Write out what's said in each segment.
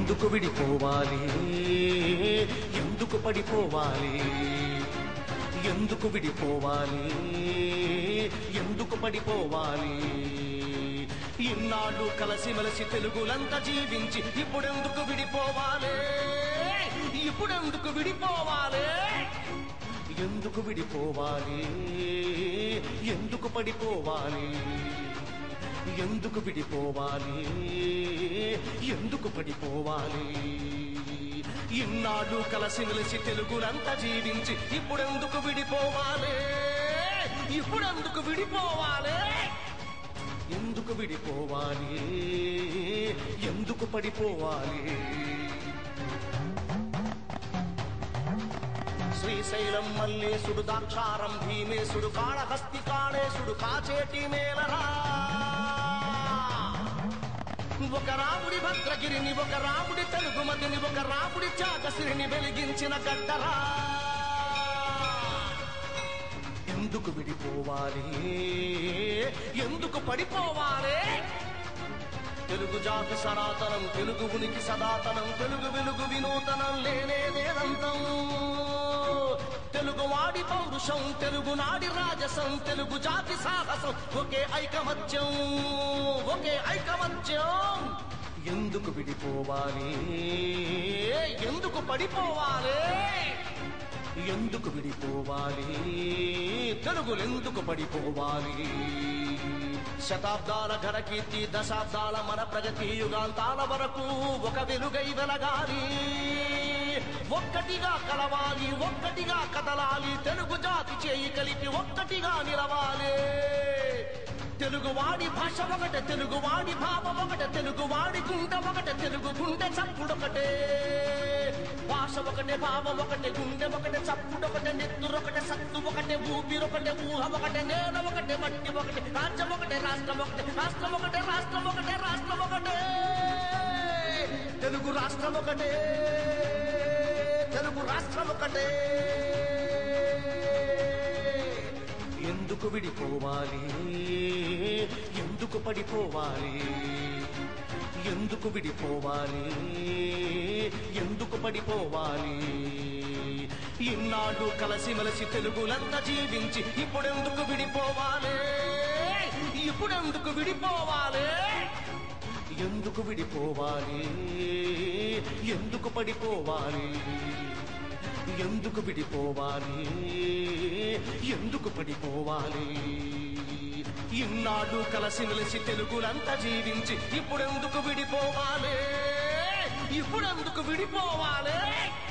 ఎందుకు విడిపోవాలి ఎందుకు పడిపోవాలి ఎందుకు విడిపోవాలి ఎందుకు పడిపోవాలి ఇన్నాళ్ళు కలసిమెలసి తెలుగులంతా జీవించి ఇప్పుడెందుకు విడిపోవాలి ఇప్పుడెందుకు విడిపోవాలి ఎందుకు విడిపోవాలి ఎందుకు పడిపోవాలి ఎందుకు విడిపోవాలి ఎందుకు పడిపోవాలి ఇన్నాళ్ళు కలసిమెలిసి తెలుగులంతా జీవించి ఇప్పుడెందుకు విడిపోవాలి ఇప్పుడెందుకు విడిపోవాలి ఎందుకు విడిపోవాలి ఎందుకు పడిపోవాలి శ్రీశైలం మల్లేశుడు దాక్షారం భీమేశుడు కాళహస్తి కాళేశుడు కాచేటి మేలరా ఒక రాముడి భద్రగిరిని ఒక రాముడి తెలుగుమతిని ఒక రాముడి చాకసిరిని వెలిగించిన గడ్డరా ఎందుకు విడిపోవాలి ఎందుకు పడిపోవాలి తెలుగు జాతి సనాతనం తెలుగు ఉనికి సదాతనం తెలుగు వెలుగు వినూతనం లేనే లేదంతం తెలుగు వాడి పౌరుషం తెలుగు నాడి రాజసం తెలుగు జాతి సాహసం ఒకే ఐకమత్యం ఒకే ఐకమత్యం ఎందుకు విడిపోవాలి ఎందుకు పడిపోవాలి ఎందుకు విడిపోవాలి తెలుగులెందుకు పడిపోవాలి శతాబ్దాల ఘనకీర్తి దశాబ్దాల మన ప్రగతి యుగాంతాల వరకు ఒక వెలుగై వెలగాలి ఒక్కటిగా కలవాలి ఒక్కటిగా కదలాలి తెలుగు జాతి చేయి కలిపి ఒక్కటిగా నిలవాలి తెలుగువాడి భాష ఒకటే తెలుగువాడి భావం ఒకటే తెలుగువాడి గుండె ఒకటే తెలుగు గుండె చప్పుడొకటే భాష ఒకటే భావం ఒకటే గుండె ఒకటే చప్పుడొకటే నెత్తురొకటే సత్తు ఒకటే ఊపిరొకటే ఊహ ఒకటే నేల ఒకటే మట్టి ఒకటే రాజ్యం ఒకటే రాష్ట్రం ఒకటే రాష్ట్రం ఒకటే రాష్ట్రం ఒకటే రాష్ట్రం ఒకటే తెలుగు రాష్ట్రం ఒకటే తెలుగు రాష్ట్రం ఒకటే ఎందుకు విడిపోవాలి ఎందుకు పడిపోవాలి ఎందుకు విడిపోవాలి ఎందుకు పడిపోవాలి ఇన్నాళ్ళు కలసిమెలసి తెలుగులంతా జీవించి ఇప్పుడెందుకు విడిపోవాలి ఇప్పుడెందుకు విడిపోవాలి ఎందుకు విడిపోవాలి ఎందుకు పడిపోవాలి ఎందుకు విడిపోవాలి ఎందుకు పడిపోవాలి ఇన్నాళ్ళు కలసిమెలిసి తెలుగులంతా జీవించి ఇప్పుడెందుకు విడిపోవాలి ఇప్పుడెందుకు విడిపోవాలి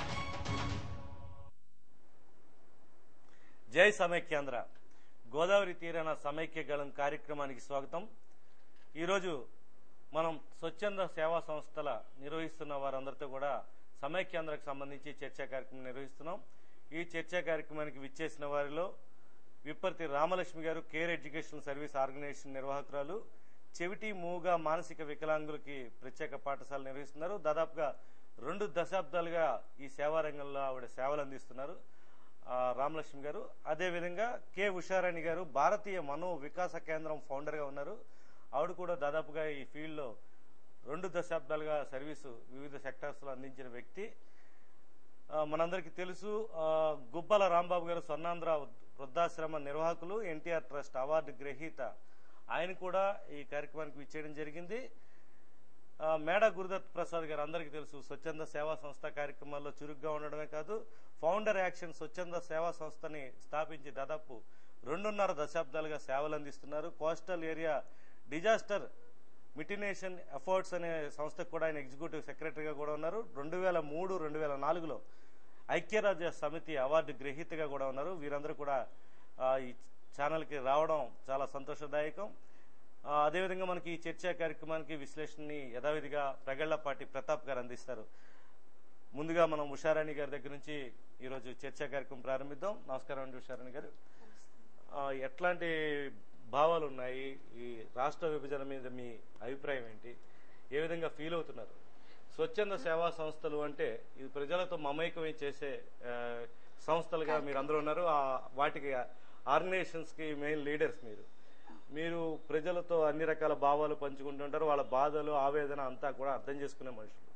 జై సమైక్యాంధ్ర గోదావరి తీరాన సమైక్య గళం కార్యక్రమానికి స్వాగతం ఈరోజు మనం స్వచ్ఛంద సేవా సంస్థల నిర్వహిస్తున్న వారందరితో కూడా సమైక్యాంధ్రకు సంబంధించి చర్చా కార్యక్రమం నిర్వహిస్తున్నాం ఈ చర్చా కార్యక్రమానికి విచ్చేసిన వారిలో Vipparthi Ramalakshmi garu care education service organisation నిర్వాహకురాలు చెవిటి మూగా మానసిక వికలాంగులకి ప్రత్యేక పాఠశాల నిర్వహిస్తున్నారు దాదాపుగా రెండు దశాబ్దాలుగా ఈ సేవా రంగంలో ఆవిడ సేవలు అందిస్తున్నారు ఆ, రామలక్ష్మి గారు అదేవిధంగా కె ఉషారాణి గారు భారతీయ మనో వికాస కేంద్రం ఫౌండర్గా ఉన్నారు ఆవిడ కూడా దాదాపుగా ఈ ఫీల్డ్లో రెండు దశాబ్దాలుగా సర్వీసు వివిధ సెక్టార్స్లో అందించిన వ్యక్తి ఆ, మనందరికీ తెలుసు ఆ, గుబ్బల రాంబాబు గారు స్వర్ణాంధ్ర వృద్ధాశ్రమ నిర్వాహకులు ఎన్టీఆర్ ట్రస్ట్ అవార్డు గ్రహీత ఆయన కూడా ఈ కార్యక్రమానికి విచ్చేయడం జరిగింది ఆ, మేడ గురుదత్ ప్రసాద్ గారు అందరికీ తెలుసు స్వచ్ఛంద సేవా సంస్థ కార్యక్రమాల్లో చురుగ్గా ఉండడమే కాదు ఫౌండర్ యాక్షన్ స్వచ్ఛంద సేవా సంస్థని స్థాపించి దాదాపు రెండున్నర దశాబ్దాలుగా సేవలు అందిస్తున్నారు coastal area disaster mitigation efforts అనే సంస్థకు కూడా ఆయన ఎగ్జిక్యూటివ్ సెక్రటరీగా కూడా ఉన్నారు రెండు వేల మూడు రెండు వేల నాలుగులో ఐక్యరాజ్య సమితి అవార్డు గ్రహీతగా కూడా ఉన్నారు వీరందరూ కూడా ఆ, ఈ ఛానల్కి రావడం చాలా సంతోషదాయకం ఆ, అదేవిధంగా మనకి ఈ చర్చా కార్యక్రమానికి విశ్లేషణని యథావిధిగా ప్రగళ్లపాటి ప్రతాప్ గారు అందిస్తారు ముందుగా మనం ఉషారాణి గారి దగ్గర నుంచి ఈరోజు చర్చా కార్యక్రమం ప్రారంభిద్దాం నమస్కారం అండి ఉషారాణి గారు ఆ, ఎట్లాంటి భావాలు ఉన్నాయి ఈ రాష్ట్ర విభజన మీద మీ అభిప్రాయం ఏంటి ఏ విధంగా ఫీల్ అవుతున్నారు స్వచ్ఛంద సేవా సంస్థలు అంటే ఇది ప్రజలతో మమైకమై చేసే ఆ, సంస్థలుగా మీరు అందరూ ఉన్నారు ఆ వాటికి ఆర్గనైజేషన్స్ కి మెయిన్ లీడర్స్ మీరు మీరు ప్రజలతో అన్ని రకాల భావాలు పంచుకుంటుంటారు వాళ్ళ బాధలు ఆవేదన అంతా కూడా అర్థం చేసుకునే మనుషులు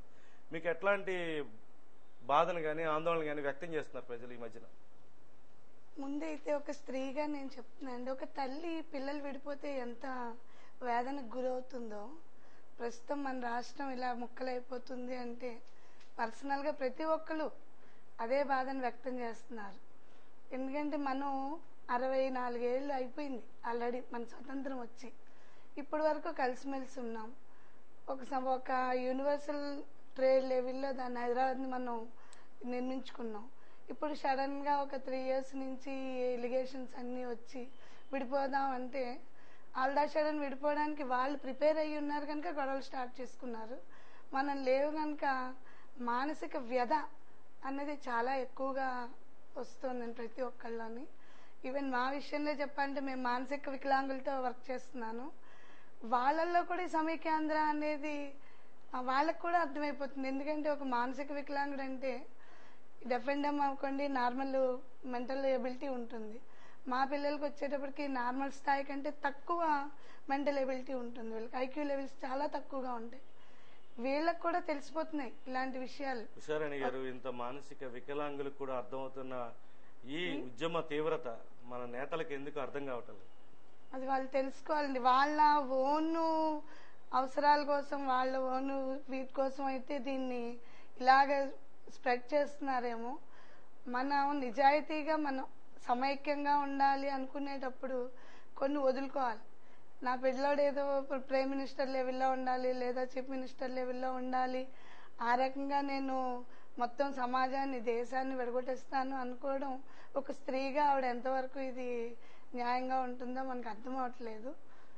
మీకు ఎట్లాంటి బాధను కానీ ఆందోళన కానీ వ్యక్తం చేస్తున్నారు ప్రజలు ఈ మధ్యన ముందైతే ఒక స్త్రీగా నేను చెప్తున్నానండి ఒక తల్లి పిల్లలు విడిపోతే ఎంత వేదనకు గురవుతుందో ప్రస్తుతం మన రాష్ట్రం ఇలా ముక్కలైపోతుంది అంటే పర్సనల్గా ప్రతి ఒక్కరు అదే బాధను వ్యక్తం చేస్తున్నారు ఎందుకంటే మనం అరవై నాలుగేళ్ళు అయిపోయింది ఆల్రెడీ మన స్వతంత్రం వచ్చి ఇప్పటి వరకు కలిసిమెలిసి ఉన్నాం ఒక సం- ఒక యూనివర్సల్ ట్రేడ్ లెవెల్లో దాన్ని హైదరాబాద్ని మనం నిర్మించుకున్నాం ఇప్పుడు సడన్ గా ఒక త్రీ ఇయర్స్ నుంచి ఎలిగేషన్స్ అన్నీ వచ్చి విడిపోదాం అంటే ఆల్డా సడన్ విడిపోవడానికి వాళ్ళు ప్రిపేర్ అయ్యి ఉన్నారు కనుక గొడవలు స్టార్ట్ చేసుకున్నారు మనం లేవు కనుక మానసిక వ్యధ అనేది చాలా ఎక్కువగా వస్తుంది ప్రతి ఒక్కళ్ళని ఈవెన్ మా విషయంలో చెప్పాలంటే మేము మానసిక వికలాంగులతో వర్క్ చేస్తున్నాను వాళ్ళల్లో కూడా ఈ సమైక్యాంధ్ర అనేది ఆ, వాళ్ళకు కూడా అర్థమైపోతుంది ఎందుకంటే ఒక మానసిక వికలాంగుడు అంటే డెఫెండమ్ అవ్వకండి నార్మల్ మెంటల్ ఎబిలిటీ ఉంటుంది మా పిల్లలకి వచ్చేటప్పటికి నార్మల్ స్థాయి కంటే తక్కువ మెంటల్ ఎబిలిటీ ఉంటుంది వీళ్ళకి ఐక్యూ లెవెల్స్ చాలా తక్కువగా ఉంటాయి వీళ్ళకి కూడా తెలిసిపోతున్నాయి ఇలాంటి విషయాలు ఉషారాణి గారు ఇంత మానసిక వికలాంగులకు కూడా అర్థమవుతున్న ఈ ఉద్యమ తీవ్రత మన నేతలకు ఎందుకు అర్థం కావటం లేదు అది వాళ్ళు తెలుసుకోవాలండి వాళ్ళ ఓను అవసరాల కోసం వాళ్ళ ఓను వీటి కోసం అయితే దీన్ని ఇలాగ స్ప్రెడ్ చేస్తున్నారేమో మనం నిజాయితీగా మనం సమైక్యంగా ఉండాలి అనుకునేటప్పుడు కొన్ని వదులుకోవాలి నా పిల్లోడు ఏదో ప్రైమ్ మినిస్టర్ లెవెల్లో ఉండాలి లేదా చీఫ్ మినిస్టర్ లెవెల్లో ఉండాలి ఆ రకంగా నేను మొత్తం సమాజాన్ని దేశాన్ని విడగొట్టేస్తాను అనుకోవడం ఒక స్త్రీగా ఆవిడ ఎంతవరకు ఇది న్యాయంగా ఉంటుందో మనకు అర్థం అవట్లేదు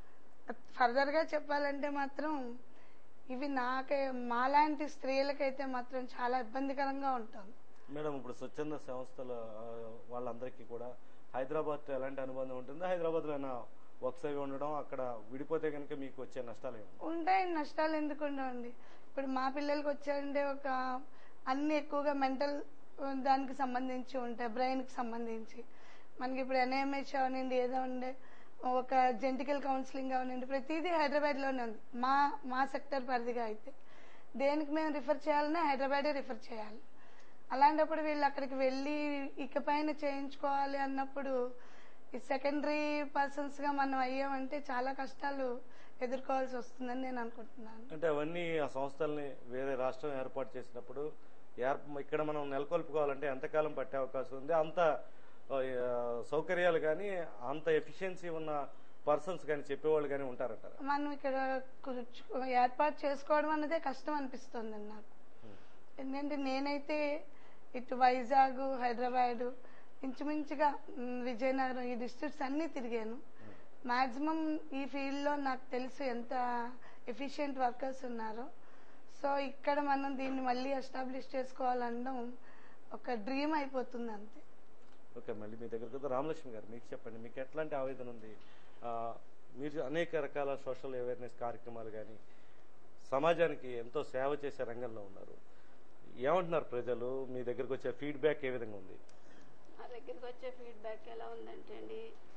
ఫర్దర్ గా చెప్పాలంటే మాత్రం ఇవి నాకే మాలాంటి స్త్రీలకైతే మాత్రం చాలా ఇబ్బందికరంగా ఉంటుంది మేడం ఇప్పుడు స్వచ్ఛంద సంస్థల ఆ, వాళ్ళందరికీ కూడా హైదరాబాద్ తో ఎలాంటి అనుబంధం ఉంటుంది హైదరాబాద్ లో వర్క్స్ అవి ఉండడం అక్కడ విడిపోతే కనుక మీకు వచ్చే నష్టాలు ఏమి ఉంటాయి నష్టాలు ఎందుకు ఉండవండి ఇప్పుడు మా పిల్లలకి వచ్చారంటే ఒక అన్ని ఎక్కువగా మెంటల్ దానికి సంబంధించి ఉంటాయి బ్రెయిన్ కి సంబంధించి మనకి ఇప్పుడు ఎన్ఐఎంహెచ్ అవనండి ఏదో ఉండే ఒక జెంటికల్ కౌన్సిలింగ్ అవనండి ప్రతిదీ హైదరాబాద్ లోనే ఉంది మా మా సెక్టర్ పరిధిగా అయితే దేనికి మేము రిఫర్ చేయాలన్నా హైదరాబాదే రిఫర్ చేయాలి అలాంటప్పుడు వీళ్ళు అక్కడికి వెళ్ళి ఇకపైన చేయించుకోవాలి అన్నప్పుడు ఈ సెకండరీ పర్సన్స్ గా మనం అయ్యామంటే చాలా కష్టాలు ఎదుర్కోవాల్సి వస్తుందని నేను అనుకుంటున్నాను అంటే అవన్నీ ఆ సంస్థల్ని వేరే రాష్ట్రం ఏర్పాటు చేసినప్పుడు ఏర్ప- ఇక్కడ మనం నెలకొల్పుకోవాలంటే ఎంతకాలం పట్టే అవకాశం ఉంది అంత ఆ, సౌకర్యాలు కానీ అంత ఎఫిషియన్సీ ఉన్న పర్సన్స్ కానీ చెప్పేవాళ్ళు కానీ ఉంటారంటారా మనం ఇక్కడ కూర్చు- ఏర్పాటు చేసుకోవడం అన్నదే కష్టం అనిపిస్తుంది నాకు ఎందుకంటే నేనైతే ఇటు వైజాగ్ హైదరాబాద్ ఇంచుమించుగా మ్, విజయనగరం ఈ డిస్ట్రిక్ట్స్ అన్ని తిరిగాను మాక్సిమం ఈ ఫీల్డ్ లో నాకు తెలుసు ఎంత ఎఫిషియెంట్ వర్కర్స్ ఉన్నారో సో ఇక్కడ మనం దీన్ని మళ్ళీ ఎస్టాబ్లిష్ చేసుకోవాలనడం ఒక డ్రీమ్ అయిపోతుంది అంతే ఓకే మళ్ళీ మీ దగ్గరకు వద్దాం. రామలక్ష్మి గారు మీకు చెప్పండి మీకు ఎట్లాంటి ఆవేదన ఉంది ఆ, మీరు అనేక రకాల సోషల్ అవేర్నెస్ కార్యక్రమాలు కానీ సమాజానికి ఎంతో సేవ చేసే రంగంలో ఉన్నారు ఏమంటున్నారు ప్రజలు మీ దగ్గరకు వచ్చే ఫీడ్బ్యాక్ ఏ విధంగా ఉంది మా దగ్గరికి వచ్చే ఫీడ్బ్యాక్ ఎలా ఉందంటే అండి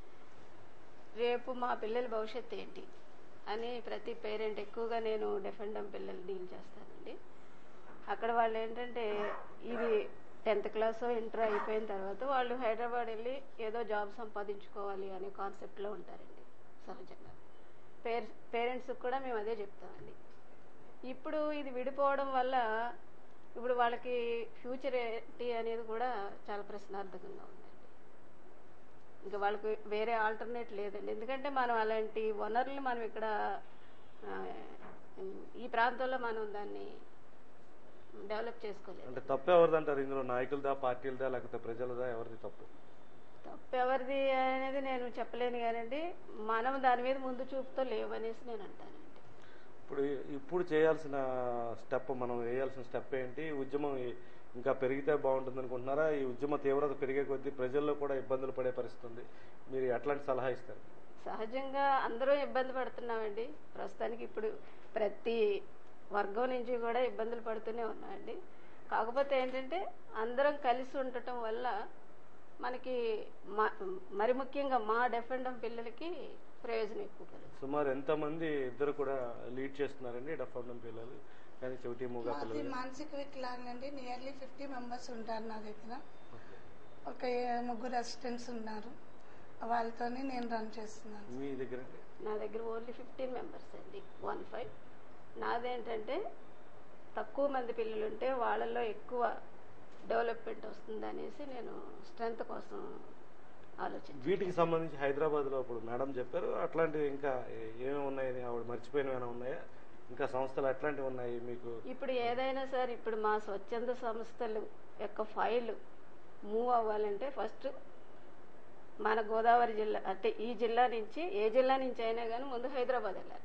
రేపు మా పిల్లల భవిష్యత్తు ఏంటి అని ప్రతి పేరెంట్ ఎక్కువగా నేను డెఫెండమ్ పిల్లలు డీల్ చేస్తానండి అక్కడ వాళ్ళు ఏంటంటే ఇది టెన్త్ క్లాస్ ఇంటర్ అయిపోయిన తర్వాత వాళ్ళు హైదరాబాద్ వెళ్ళి ఏదో జాబ్ సంపాదించుకోవాలి అనే కాన్సెప్ట్లో ఉంటారండి సహజంగా పేర్ పేరెంట్స్కి కూడా మేము అదే చెప్తామండి ఇప్పుడు ఇది విడిపోవడం వల్ల ఇప్పుడు వాళ్ళకి ఫ్యూచర్ ఏంటి అనేది కూడా చాలా ప్రశ్నార్థకంగా ఉందండి ఇంకా వాళ్ళకి వేరే ఆల్టర్నేట్ లేదండి ఎందుకంటే మనం అలాంటి వనరులు మనం ఇక్కడ ఆ, ఈ ప్రాంతంలో మనం దాన్ని డెవలప్ చేసుకోలేదు అంటే తప్పు ఎవరిదంటారు ఇందులో నాయకులదా పార్టీలదా లేకపోతే ప్రజలదా ఎవరిది తప్పు తప్పు ఎవరిది అనేది నేను చెప్పలేను కానండి మనం దాని మీద ముందు చూపుతో లేవనేసి నేను అంటానండి ఇప్పుడు ఇప్పుడు చేయాల్సిన స్టెప్ మనం వేయాల్సిన స్టెప్ ఏంటి ఉద్యమం ఈ- ఇంకా పెరిగితే బాగుంటుంది అనుకుంటున్నారా ఈ ఉద్యమ తీవ్రత పెరిగే కొద్దీ ప్రజల్లో కూడా ఇబ్బందులు పడే పరిస్థితి ఉంది మీరు ఎట్లాంటి సలహా ఇస్తారు సహజంగా అందరూ ఇబ్బంది పడుతున్నామండి ప్రస్తుతానికి ఇప్పుడు ప్రతి వర్గం నుంచి కూడా ఇబ్బందులు పడుతూనే ఉన్నామండి కాకపోతే ఏంటంటే అందరం కలిసి ఉండటం వల్ల మనకి మా- మరి ముఖ్యంగా మా డెఫెండం పిల్లలకి ప్రయోజనం ఎక్కువ కలుగుతుంది సుమారు ఎంతమంది ఇద్దరు కూడా లీడ్ చేస్తున్నారండి డఫండం పిల్లలు కానీ చెవిటి మూగ మాది పిల్లలు మానసిక వికలాంగండి నియర్లీ ఫిఫ్టీ మెంబర్స్ ఉంటారు నా దగ్గర ఒక ఏ- ముగ్గురు అసిస్టెంట్స్ ఉన్నారు వాళ్ళతోనే నేను రన్ చేస్తున్నాను మీ దగ్గర అంటే? నా దగ్గర ఓన్లీ ఫిఫ్టీన్ మెంబర్స్ అండి వన్ ఫైవ్ నాదేంటంటే తక్కువ మంది పిల్లలు ఉంటే వాళ్ళల్లో ఎక్కువ డెవలప్మెంట్ వస్తుంది అనేసి నేను స్ట్రెంత్ కోసం ఆలోచించాను వీటికి సంబంధించి హైదరాబాద్ లో ఇప్పుడు మేడం చెప్పారు అట్లాంటివి ఇంకా ఏ- ఏమేమి ఉన్నాయని ఆవిడ మర్చిపోయినవి ఏమైనా ఉన్నాయా ఇంకా సంస్థలు ఎట్లాంటివి ఉన్నాయి మీకు ఇప్పుడు ఏదైనా సరే ఇప్పుడు మా స్వచ్ఛంద సంస్థలు యొక్క ఫైల్ మూవ్ అవ్వాలంటే ఫస్ట్ మన గోదావరి జిల్లా అంటే ఈ జిల్లా నుంచి ఏ జిల్లా నుంచి అయినా కానీ ముందు హైదరాబాద్ వెళ్ళాలి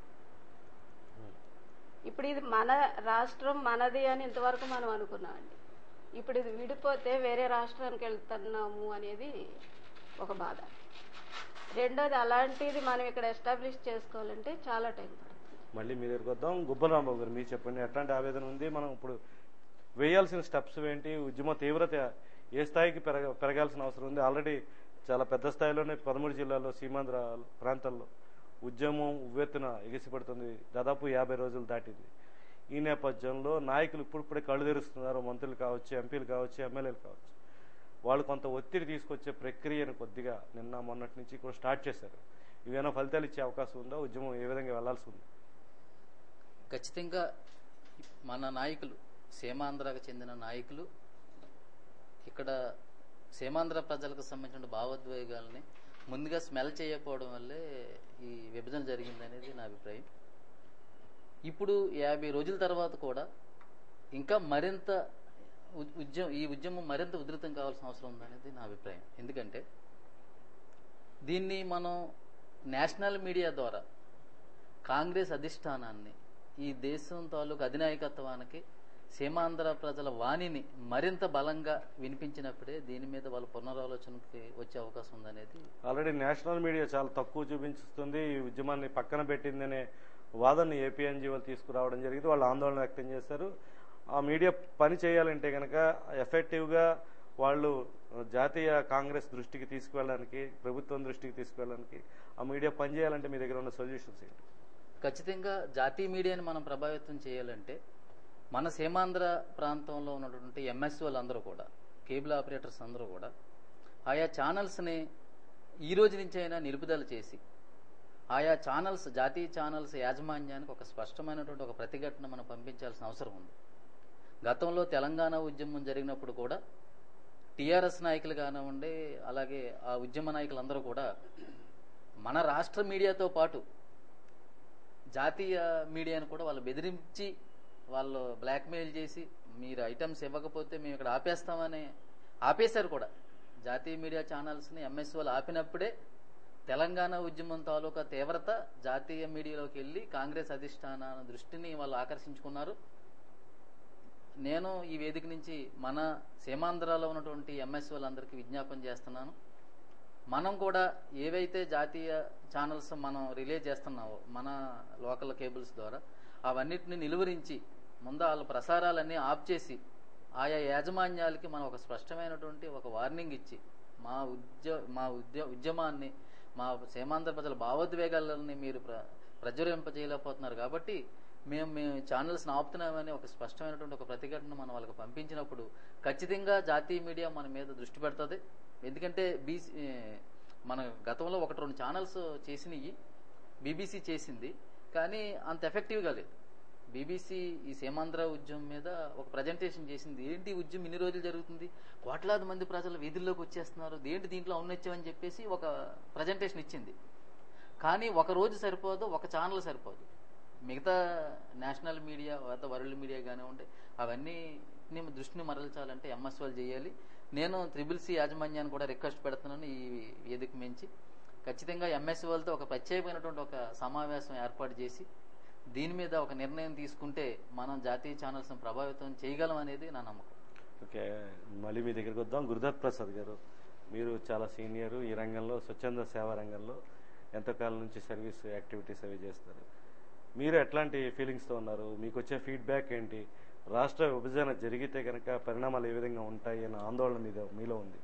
ఇప్పుడు ఇది మన రాష్ట్రం మనది అని ఇంతవరకు మనం అనుకున్నామండి ఇప్పుడు ఇది విడిపోతే వేరే రాష్ట్రానికి వెళ్తున్నాము అనేది ఒక బాధ రెండోది అలాంటిది మనం ఇక్కడ ఎస్టాబ్లిష్ చేసుకోవాలంటే చాలా టైం పడుతుంది మళ్ళీ మీ దగ్గరికి వద్దాం గుబ్బల రాంబాబు గారు మీరు చెప్పండి ఎట్లాంటి ఆవేదన ఉంది మనం ఇప్పుడు వేయాల్సిన స్టెప్స్ ఏంటి ఉద్యమ తీవ్రత ఏ స్థాయికి పెరగ పెరగాల్సిన అవసరం ఉంది ఆల్రెడీ చాలా పెద్ద స్థాయిలోనే పదమూడు జిల్లాల్లో సీమాంధ్ర ప్రాంతాల్లో ఉద్యమం ఉవ్వెత్తున ఎగిసిపడుతుంది దాదాపు యాభై రోజులు దాటింది ఈ నేపథ్యంలో నాయకులు ఇప్పుడిప్పుడే కళ్ళు తెరుస్తున్నారు మంత్రులు కావచ్చు ఎంపీలు కావచ్చు ఎమ్మెల్యేలు కావచ్చు వాళ్ళు కొంత ఒత్తిడి తీసుకొచ్చే ప్రక్రియను కొద్దిగా నిన్న మొన్నటి నుంచి కూడా స్టార్ట్ చేశారు ఇవేమైనా ఫలితాలు ఇచ్చే అవకాశం ఉందా ఉద్యమం ఏ విధంగా వెళ్లాల్సి ఉంది ఖచ్చితంగా మన నాయకులు సీమాంధ్రకు చెందిన నాయకులు ఇక్కడ సీమాంధ్ర ప్రజలకు సంబంధించిన భావోద్వేగాల్ని ముందుగా స్మెల్ చేయకపోవడం వల్లే ఈ విభజన జరిగిందనేది నా అభిప్రాయం ఇప్పుడు యాభై రోజుల తర్వాత కూడా ఇంకా మరింత ఉ- ఉద్యమం ఈ ఉద్యమం మరింత ఉధృతం కావాల్సిన అవసరం ఉందనేది నా అభిప్రాయం ఎందుకంటే దీన్ని మనం నేషనల్ మీడియా ద్వారా కాంగ్రెస్ అధిష్టానాన్ని ఈ దేశం తాలూకు అధినాయకత్వానికి సీమాంధ్ర ప్రజల వాణిని మరింత బలంగా వినిపించినప్పుడే దీని మీద వాళ్ళ పునరాలోచనకి వచ్చే అవకాశం ఉందనేది ఆల్రెడీ నేషనల్ మీడియా చాలా తక్కువ చూపించుతుంది ఈ ఉద్యమాన్ని పక్కన పెట్టిందనే వాదనని ఏపీఎన్జీఓలు తీసుకురావడం జరిగింది వాళ్ళు ఆందోళన వ్యక్తం చేశారు ఆ మీడియా పని చేయాలంటే కనుక ఎఫెక్టివ్గా వాళ్ళు జాతీయ కాంగ్రెస్ దృష్టికి తీసుకువెళ్ళడానికి ప్రభుత్వం దృష్టికి తీసుకువెళ్ళడానికి ఆ మీడియా పని చేయాలంటే మీ దగ్గర ఉన్న సొల్యూషన్స్ ఏంటి ఖచ్చితంగా జాతీయ మీడియాని మనం ప్రభావితం చేయాలంటే మన సీమాంధ్ర ప్రాంతంలో ఉన్నటువంటి ఎంఎస్ఓలు అందరూ కూడా కేబుల్ ఆపరేటర్స్ అందరూ కూడా ఆయా ఛానల్స్ని ఈ రోజు నుంచి అయినా నిలుపుదల చేసి ఆయా ఛానల్స్ జాతీయ ఛానల్స్ యాజమాన్యానికి ఒక స్పష్టమైనటువంటి ఒక ప్రతిఘటన మనం పంపించాల్సిన అవసరం ఉంది గతంలో తెలంగాణ ఉద్యమం జరిగినప్పుడు కూడా టీఆర్ఎస్ నాయకులు కానివ్వండి అలాగే ఆ ఉద్యమ నాయకులందరూ కూడా మన రాష్ట్ర మీడియాతో పాటు జాతీయ మీడియాను కూడా వాళ్ళు బెదిరించి వాళ్ళు బ్లాక్మెయిల్ చేసి మీరు ఐటమ్స్ ఇవ్వకపోతే మేము ఇక్కడ ఆపేస్తామని ఆపేశారు కూడా జాతీయ మీడియా ఛానల్స్ని ఎంఎస్ వాళ్ళు ఆపినప్పుడే తెలంగాణ ఉద్యమం తాలూకా తీవ్రత జాతీయ మీడియాలోకి వెళ్ళి కాంగ్రెస్ అధిష్టాన దృష్టిని వాళ్ళు ఆకర్షించుకున్నారు నేను ఈ వేదిక నుంచి మన సీమాంధ్రాలో ఉన్నటువంటి ఎంఎస్ వాళ్ళందరికీ విజ్ఞాపన చేస్తున్నాను మనం కూడా ఏవైతే జాతీయ ఛానల్స్ మనం రిలే చేస్తున్నామో మన లోకల్ కేబుల్స్ ద్వారా అవన్నిటిని నిలువరించి ముందు వాళ్ళ ప్రసారాలన్నీ ఆఫ్ చేసి ఆయా యాజమాన్యాలకి మనం ఒక స్పష్టమైనటువంటి ఒక వార్నింగ్ ఇచ్చి మా ఉద్య మా ఉద్య ఉద్యమాన్ని మా సీమాంధ్ర ప్రజల భావోద్వేగాలని మీరు ప్ర ప్రజ్వరింపజేయలేకపోతున్నారు కాబట్టి మేము మేము ఛానల్స్ని ఆపుతున్నామని ఒక స్పష్టమైనటువంటి ఒక ప్రతిఘటన మనం వాళ్ళకి పంపించినప్పుడు ఖచ్చితంగా జాతీయ మీడియా మన మీద దృష్టి పెడుతుంది ఎందుకంటే బీసీ మన గతంలో ఒకటి రెండు ఛానల్స్ చేసినవి బీబీసీ చేసింది కానీ అంత ఎఫెక్టివ్గా లేదు బీబీసీ ఈ సీమాంధ్ర ఉద్యమం మీద ఒక ప్రజెంటేషన్ చేసింది ఏంటి ఈ ఉద్యమం ఇన్ని రోజులు జరుగుతుంది కోట్లాది మంది ప్రజలు వీధుల్లోకి వచ్చేస్తున్నారు దేంటి దీంట్లో ఔన్నత్యం అని చెప్పేసి ఒక ప్రజెంటేషన్ ఇచ్చింది కానీ ఒక రోజు సరిపోదు ఒక ఛానల్ సరిపోదు మిగతా నేషనల్ మీడియా లేదా వరల్డ్ మీడియా కానివ్వండి అవన్నీ ని దృష్టిని మరల్చాలంటే ఎంఎస్ వాళ్ళు చేయాలి నేను త్రిబుల్ సి యాజమాన్యాన్ని కూడా రిక్వెస్ట్ పెడుతున్నాను ఈ వేదిక మించి ఖచ్చితంగా ఎంఎస్ వాళ్ళతో ఒక ప్రత్యేకమైనటువంటి ఒక సమావేశం ఏర్పాటు చేసి దీని మీద ఒక నిర్ణయం తీసుకుంటే మనం జాతీయ ఛానల్స్ని ప్రభావితం చేయగలం అనేది నా నమ్మకం ఓకే మళ్ళీ మీ దగ్గరికి వద్దాం గురుదత్ ప్రసాద్ గారు మీరు చాలా సీనియర్ ఈ రంగంలో స్వచ్ఛంద సేవా రంగంలో ఎంతకాలం నుంచి సర్వీస్ యాక్టివిటీస్ అవి చేస్తారు మీరు ఎట్లాంటి ఫీలింగ్స్తో ఉన్నారు మీకు వచ్చే ఫీడ్బ్యాక్ ఏంటి రాష్ట్ర విభజన జరిగితే కనుక పరిణామాలు ఏ విధంగా ఉంటాయి అన్న ఆందోళన మీద మీలో ఉంది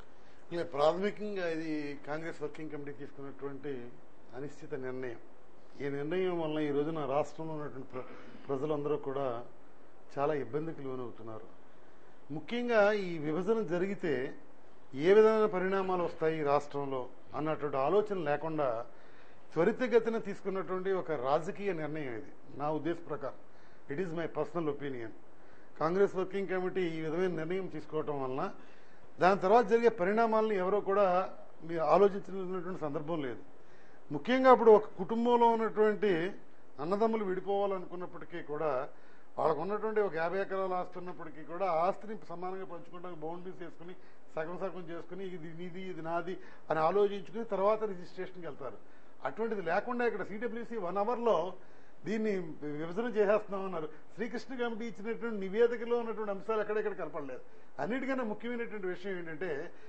ఇలా ప్రాథమికంగా ఇది కాంగ్రెస్ వర్కింగ్ కమిటీ తీసుకున్నటువంటి అనిశ్చిత నిర్ణయం ఈ నిర్ణయం వల్ల ఈ రోజున రాష్ట్రంలో ఉన్నటువంటి ప్ర- ప్రజలందరూ కూడా చాలా ఇబ్బందికి లోనవుతున్నారు ముఖ్యంగా ఈ విభజన జరిగితే ఏ విధమైన పరిణామాలు వస్తాయి ఈ రాష్ట్రంలో అన్నటువంటి ఆలోచన లేకుండా త్వరితగతిన తీసుకున్నటువంటి ఒక రాజకీయ నిర్ణయం ఇది నా ఉద్దేశ ప్రకారం it is my personal opinion Congress working committee ఈ విధమైన నిర్ణయం తీసుకోవటం వలన దాని తర్వాత జరిగే పరిణామాలను ఎవరో కూడా మీ ఆలోచించినటువంటి సందర్భం లేదు ముఖ్యంగా అప్పుడు ఒక కుటుంబంలో ఉన్నటువంటి అన్నదమ్ములు విడిపోవాలనుకున్నప్పటికీ కూడా వాళ్ళకు ఉన్నటువంటి ఒక యాభై ఎకరాల ఆస్తి ఉన్నప్పటికీ కూడా ఆ ఆస్తిని సమానంగా పంచుకోవడానికి బౌండరీస్ వేసుకుని సగం సగం చేసుకుని ఇది నీది ఇది నాది అని ఆలోచించుకుని తర్వాత రిజిస్ట్రేషన్కి వెళ్తారు అటువంటిది లేకుండా ఇక్కడ సిడబ్ల్యూసి వన్ అవర్లో దీన్ని విభజన చేసేస్తున్నామన్నారు శ్రీకృష్ణ కమిటీ ఇచ్చినటువంటి నివేదికలో ఉన్నటువంటి అంశాలు ఎక్కడెక్కడ కనపడలేదు అన్నిటికన్నా ముఖ్యమైనటువంటి విషయం ఏంటంటే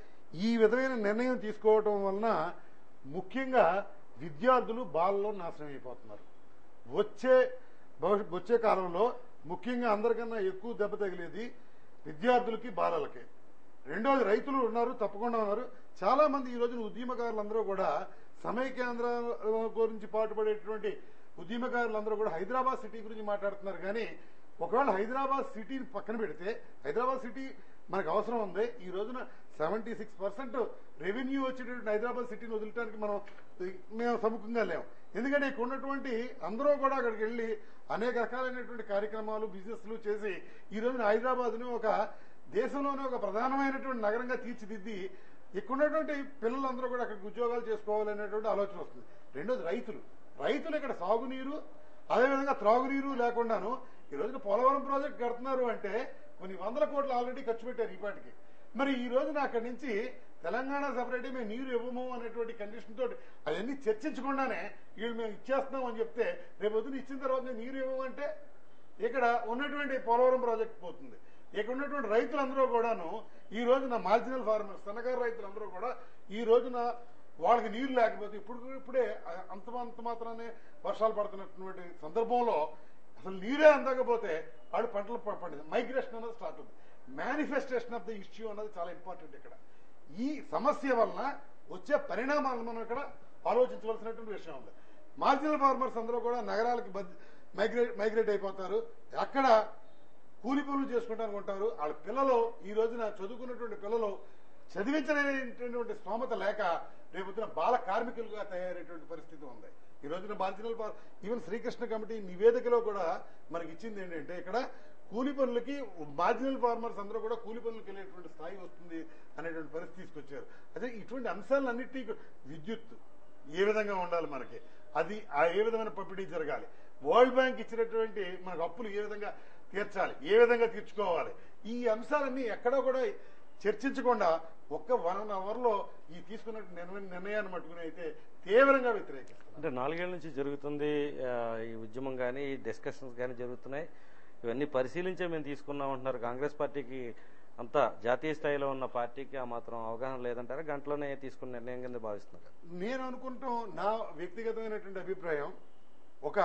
ఈ విధమైన నిర్ణయం తీసుకోవటం వలన ముఖ్యంగా విద్యార్థులు బాలలో నాశనం అయిపోతున్నారు వచ్చే భవిష్య వచ్చే కాలంలో ముఖ్యంగా అందరికన్నా ఎక్కువ దెబ్బ తగిలేది విద్యార్థులకి బాలలకి రెండోది రైతులు ఉన్నారు తప్పకుండా ఉన్నారు చాలా మంది ఈ రోజున ఉద్యమకారులందరూ కూడా సమైక్యాంధ్ర గురించి పాటుపడేటువంటి ఉద్యమకారులందరూ కూడా హైదరాబాద్ సిటీ గురించి మాట్లాడుతున్నారు కానీ ఒకవేళ హైదరాబాద్ సిటీని పక్కన పెడితే హైదరాబాద్ సిటీ మనకు అవసరం ఉంది ఈ రోజున సెవెంటీ సిక్స్ పర్సెంట్ రెవెన్యూ వచ్చేటటువంటి హైదరాబాద్ సిటీని వదిలటానికి మనం మేము సముఖంగా లేము ఎందుకంటే ఇక్కడ ఉన్నటువంటి అందరూ కూడా అక్కడికి వెళ్ళి అనేక రకాలైనటువంటి కార్యక్రమాలు బిజినెస్లు చేసి ఈ రోజున హైదరాబాద్ని ఒక దేశంలోనే ఒక ప్రధానమైనటువంటి నగరంగా తీర్చిదిద్ది ఇక్కడ ఉన్నటువంటి పిల్లలందరూ కూడా అక్కడికి ఉద్యోగాలు చేసుకోవాలనేటువంటి ఆలోచన వస్తుంది రెండోది రైతులు రైతులు ఇక్కడ సాగునీరు అదేవిధంగా త్రాగునీరు లేకుండాను ఈ రోజున పోలవరం ప్రాజెక్ట్ కడుతున్నారు అంటే కొన్ని వందల కోట్లు ఆల్రెడీ ఖర్చు పెట్టారు ఈ పాటికి మరి ఈ రోజున అక్కడి నుంచి తెలంగాణ సపరేట్ మేము నీరు ఇవ్వము అనేటువంటి కండిషన్ తోటి అవన్నీ చర్చించకుండానే వీళ్ళు మేము ఇచ్చేస్తున్నాం అని చెప్తే రేపు పొద్దున ఇచ్చిన తర్వాత మేము నీరు ఇవ్వమంటే ఇక్కడ ఉన్నటువంటి పోలవరం ప్రాజెక్ట్ పోతుంది ఇక్కడ ఉన్నటువంటి రైతులందరూ కూడాను ఈ రోజున మార్జినల్ ఫార్మర్స్ సన్నకారు రైతులందరూ కూడా ఈ రోజున వాళ్ళకి నీరు లేకపోతే ఇప్పుడు ఇప్పుడే అంత అంత మాత్రానే వర్షాలు పడుతున్నటువంటి సందర్భంలో అసలు నీరే అందకపోతే వాళ్ళు పంటలు ప- పండింది మైగ్రేషన్ అనేది స్టార్ట్ అవుతుంది మేనిఫెస్టేషన్ ఆఫ్ ద ఇష్యూ అన్నది చాలా ఇంపార్టెంట్ ఇక్కడ ఈ సమస్య వలన వచ్చే పరిణామాలను మనం ఇక్కడ ఆలోచించవలసినటువంటి విషయం ఉంది మార్జినల్ ఫార్మర్స్ అందరూ కూడా నగరాలకు బద్- మైగ్రేట్ మైగ్రేట్ అయిపోతారు అక్కడ కూలి పనులు చేసుకుంటానికి ఉంటారు వాళ్ళ పిల్లలు ఈ రోజున చదువుకున్నటువంటి పిల్లలు చదివించలేనటువంటి స్తోమత లేక రేపొద్దున బాల కార్మికులుగా తయారయ్యేటువంటి పరిస్థితి ఉంది ఈ రోజున marginal far even Srikrishna committee నివేదికలో కూడా మనకి ఇచ్చింది ఏంటంటే ఇక్కడ కూలి పనులకి మార్జినల్ ఫార్మర్స్ అందరూ కూడా కూలి పనులకు వెళ్ళేటువంటి స్థాయి వస్తుంది అనేటువంటి పరిస్థితి తీసుకొచ్చారు అదే ఇటువంటి అంశాలన్నింటినీ విద్యుత్ ఏ విధంగా ఉండాలి మనకి అది ఆ ఏ విధమైన పంపిణీ జరగాలి వరల్డ్ బ్యాంక్ ఇచ్చినటువంటి మనకు అప్పులు ఏ విధంగా తీర్చాలి ఏ విధంగా తీర్చుకోవాలి ఈ అంశాలన్నీ ఎక్కడా కూడా చర్చించకుండా ఒక్క వన్ అవర్ లో ఈ తీసుకున్న నిర్ణ- నిర్ణయాన్ని మట్టుకుని అయితే తీవ్రంగా వ్యతిరేకిస్తారు అంటే నాలుగేళ్ల నుంచి జరుగుతుంది ఆ, ఈ ఉద్యమం కానీ ఈ డిస్కషన్స్ కానీ జరుగుతున్నాయి ఇవన్నీ పరిశీలించే మేము తీసుకున్నాం అంటున్నారు కాంగ్రెస్ పార్టీకి అంతా జాతీయ స్థాయిలో ఉన్న పార్టీకి ఆ మాత్రం అవగాహన లేదంటారా గంటలోనే తీసుకున్న నిర్ణయం కింద భావిస్తున్నారు నేను అనుకుంటాం నా వ్యక్తిగతమైనటువంటి అభిప్రాయం ఒక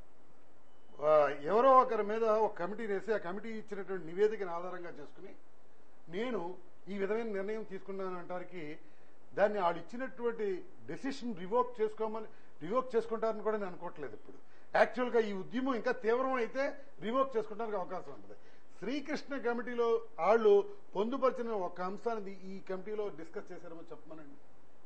ఆ, ఎవరో ఒకరి మీద ఒక కమిటీ వేసి ఆ కమిటీ ఇచ్చినటువంటి నివేదికను ఆధారంగా చేసుకుని నేను ఈ విధమైన నిర్ణయం తీసుకున్నాను అంటానికి దాన్ని వాళ్ళు ఇచ్చినటువంటి డెసిషన్ రివోక్ చేసుకోమని రివోక్ చేసుకుంటారని కూడా నేను అనుకోవట్లేదు ఇప్పుడు యాక్చువల్గా ఈ ఉద్యమం ఇంకా తీవ్రం అయితే రివోక్ చేసుకోవడానికి అవకాశం ఉంటుంది శ్రీకృష్ణ కమిటీలో వాళ్ళు పొందుపరిచిన ఒక అంశాన్ని ఈ కమిటీలో డిస్కస్ చేశారని చెప్పమనండి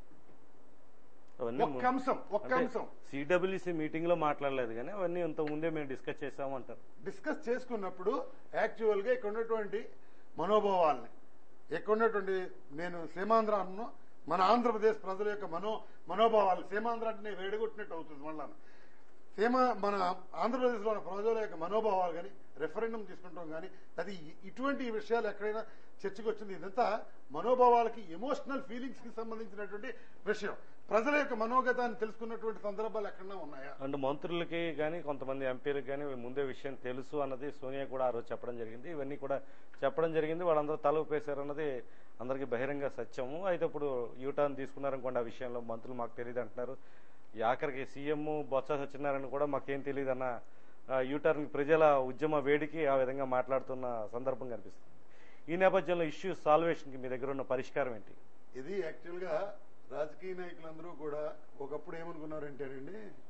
అవన్నీ ఒక్క అంశం ఒక్క అంశం సిడబ్ల్యూసి మీటింగ్ లో మాట్లాడలేదు కానీ అవన్నీ ఇంత ముందే మేము డిస్కస్ చేసామంటారు డిస్కస్ చేసుకున్నప్పుడు యాక్చువల్ గా ఇక్కడ ఉన్నటువంటి మనోభావాల్ని ఇక్కడ ఉన్నటువంటి నేను సీమాంధ్ర అన్ను మన ఆంధ్రప్రదేశ్ ప్రజల యొక్క మనో మనోభావాలు సీమాంధ్ర అంటే నేను వేడగొట్టినట్టు అవుతుంది మళ్ళా సీమ మన ఆంధ్రప్రదేశ్లో ఉన్న ప్రజల యొక్క మనోభావాలు కానీ రెఫరెండం తీసుకుంటాం కానీ అది ఇ- ఇటువంటి విషయాలు ఎక్కడైనా చర్చకు వచ్చింది ఇదంతా మనోభావాలకి ఎమోషనల్ ఫీలింగ్స్ కి సంబంధించినటువంటి విషయం ప్రజల యొక్క మనోగతాన్ని తెలుసుకున్నటువంటి సందర్భాలు ఎక్కడన్నా ఉన్నాయా అండ్ మంత్రులకి కానీ కొంతమంది ఎంపీలకు కానీ ముందే విషయం తెలుసు అన్నది సోనియా కూడా ఆ రోజు చెప్పడం జరిగింది ఇవన్నీ కూడా చెప్పడం జరిగింది వాళ్ళందరూ తల ఊపేశారు అన్నది అందరికీ బహిరంగ సత్యము అయితే ఇప్పుడు యూటర్న్ తీసుకున్నారనుకోండి ఆ విషయంలో మంత్రులు మాకు తెలియదు అంటున్నారు ఈ ఆఖరికి సీఎం బొత్స సత్యనారాయణ కూడా మాకేం తెలియదు అన్న యూటర్న్ ప్రజల ఉద్యమ వేడికి ఆ విధంగా మాట్లాడుతున్న సందర్భం కనిపిస్తుంది ఈ నేపథ్యంలో ఇష్యూ సాల్వేషన్కి మీ దగ్గర ఉన్న పరిష్కారం ఏంటి ఇది యాక్చువల్ గా రాజకీయ నాయకులందరూ కూడా ఒకప్పుడు ఏమనుకున్నారంటేనండి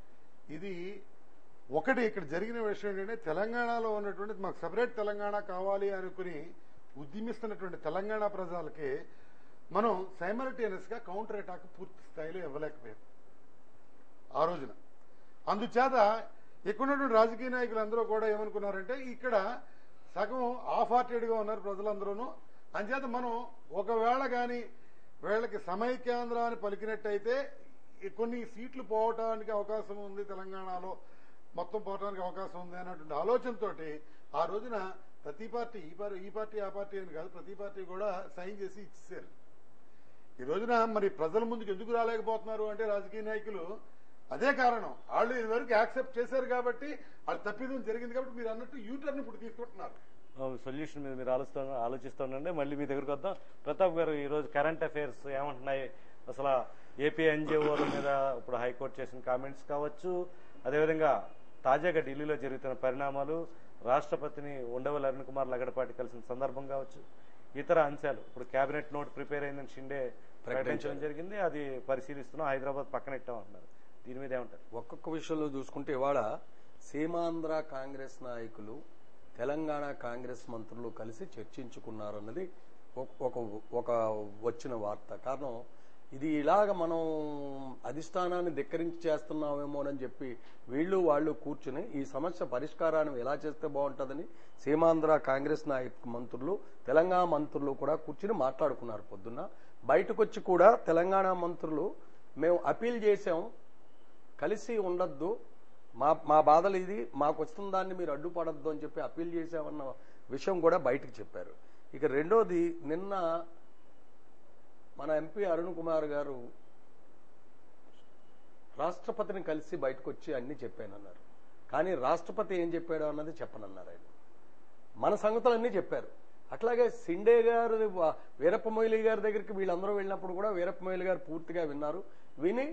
ఇది ఒకటి ఇక్కడ జరిగిన విషయం ఏంటంటే తెలంగాణలో ఉన్నటువంటి మాకు సపరేట్ తెలంగాణ కావాలి అనుకుని ఉద్యమిస్తున్నటువంటి తెలంగాణ ప్రజలకి మనం సైమల్టేనియస్ గా కౌంటర్ అటాక్ పూర్తి స్థాయిలో ఇవ్వలేకపోయాం ఆ రోజున అందుచేత ఇక్కడ ఉన్నటువంటి రాజకీయ నాయకులందరూ కూడా ఏమనుకున్నారంటే ఇక్కడ సగం ఆఫ్ గా ఉన్నారు ప్రజలందరూను అంచేత మనం ఒకవేళ కానీ వీళ్ళకి సమైక్యాంధ్రాన్ని పలికినట్టయితే ఈ కొన్ని సీట్లు పోవటానికి అవకాశం ఉంది తెలంగాణలో మొత్తం పోవడానికి అవకాశం ఉంది అన్నటువంటి ఆలోచనతోటి ఆ రోజున ప్రతి పార్టీ ఈ పార్టీ ఈ పార్టీ ఆ పార్టీ అని కాదు ప్రతి పార్టీ కూడా సైన్ చేసి ఇచ్చేసారు ఈ రోజున మరి ప్రజల ముందుకు ఎందుకు రాలేకపోతున్నారు అంటే రాజకీయ నాయకులు అదే కారణం వాళ్ళు ఇదివరకు యాక్సెప్ట్ చేశారు కాబట్టి వాళ్ళు తప్పిదం జరిగింది కాబట్టి మీరు అన్నట్టు యూటర్న్ ఇప్పుడు తీసుకుంటున్నారు సొల్యూషన్ మీద మీరు ఆలోచిస్తూ ఆలోచిస్తుండండి మళ్ళీ మీ దగ్గరకు వద్దాం ప్రతాప్ గారు ఈ రోజు కరెంట్ అఫైర్స్ ఏమంటున్నాయి అసలు ఏపీ ఎన్జిఓల మీద ఇప్పుడు హైకోర్టు చేసిన కామెంట్స్ కావచ్చు అదేవిధంగా తాజాగా ఢిల్లీలో జరుగుతున్న పరిణామాలు రాష్ట్రపతిని ఉండవల్లి అరుణ్ కుమార్ లగడపాటి కలిసిన సందర్భం కావచ్చు ఇతర అంశాలు ఇప్పుడు కేబినెట్ నోట్ ప్రిపేర్ అయిందని షిండే ప్రకటించడం జరిగింది అది పరిశీలిస్తున్నాం హైదరాబాద్ పక్కన ఇట్టామంటున్నారు దీని మీద ఏమంటారు ఒక్కొక్క విషయంలో చూసుకుంటే ఇవాళ సీమాంధ్ర కాంగ్రెస్ నాయకులు తెలంగాణ కాంగ్రెస్ మంత్రులు కలిసి చర్చించుకున్నారన్నది ఒక- ఒక ఒక వచ్చిన వార్త కారణం ఇది ఇలాగ మనం అధిష్టానాన్ని ధిక్కరించి చేస్తున్నామేమోనని చెప్పి వీళ్ళు వాళ్ళు కూర్చుని ఈ సమస్య పరిష్కారాన్ని ఎలా చేస్తే బాగుంటుందని సీమాంధ్ర కాంగ్రెస్ నాయక మంత్రులు తెలంగాణ మంత్రులు కూడా కూర్చుని మాట్లాడుకున్నారు పొద్దున్న బయటకు వచ్చి కూడా తెలంగాణ మంత్రులు మేము అపీల్ చేశాం కలిసి ఉండొద్దు మా మా బాధలు ఇది మాకు వస్తున్న దాన్ని మీరు అడ్డుపడద్దు అని చెప్పి అప్పీల్ చేశామన్న విషయం కూడా బయటకు చెప్పారు ఇక రెండోది నిన్న మన ఎంపీ అరుణ్ కుమార్ గారు రాష్ట్రపతిని కలిసి బయటకు వచ్చి అన్ని చెప్పానన్నారు కానీ రాష్ట్రపతి ఏం చెప్పాడో అన్నది చెప్పనన్నారు ఆయన మన సంగతులన్నీ చెప్పారు అట్లాగే సిండే గారు వా- వీరప్ప మొయిలి గారి దగ్గరికి వీళ్ళందరూ వెళ్ళినప్పుడు కూడా వీరప్ప మొయిలి గారు పూర్తిగా విన్నారు విని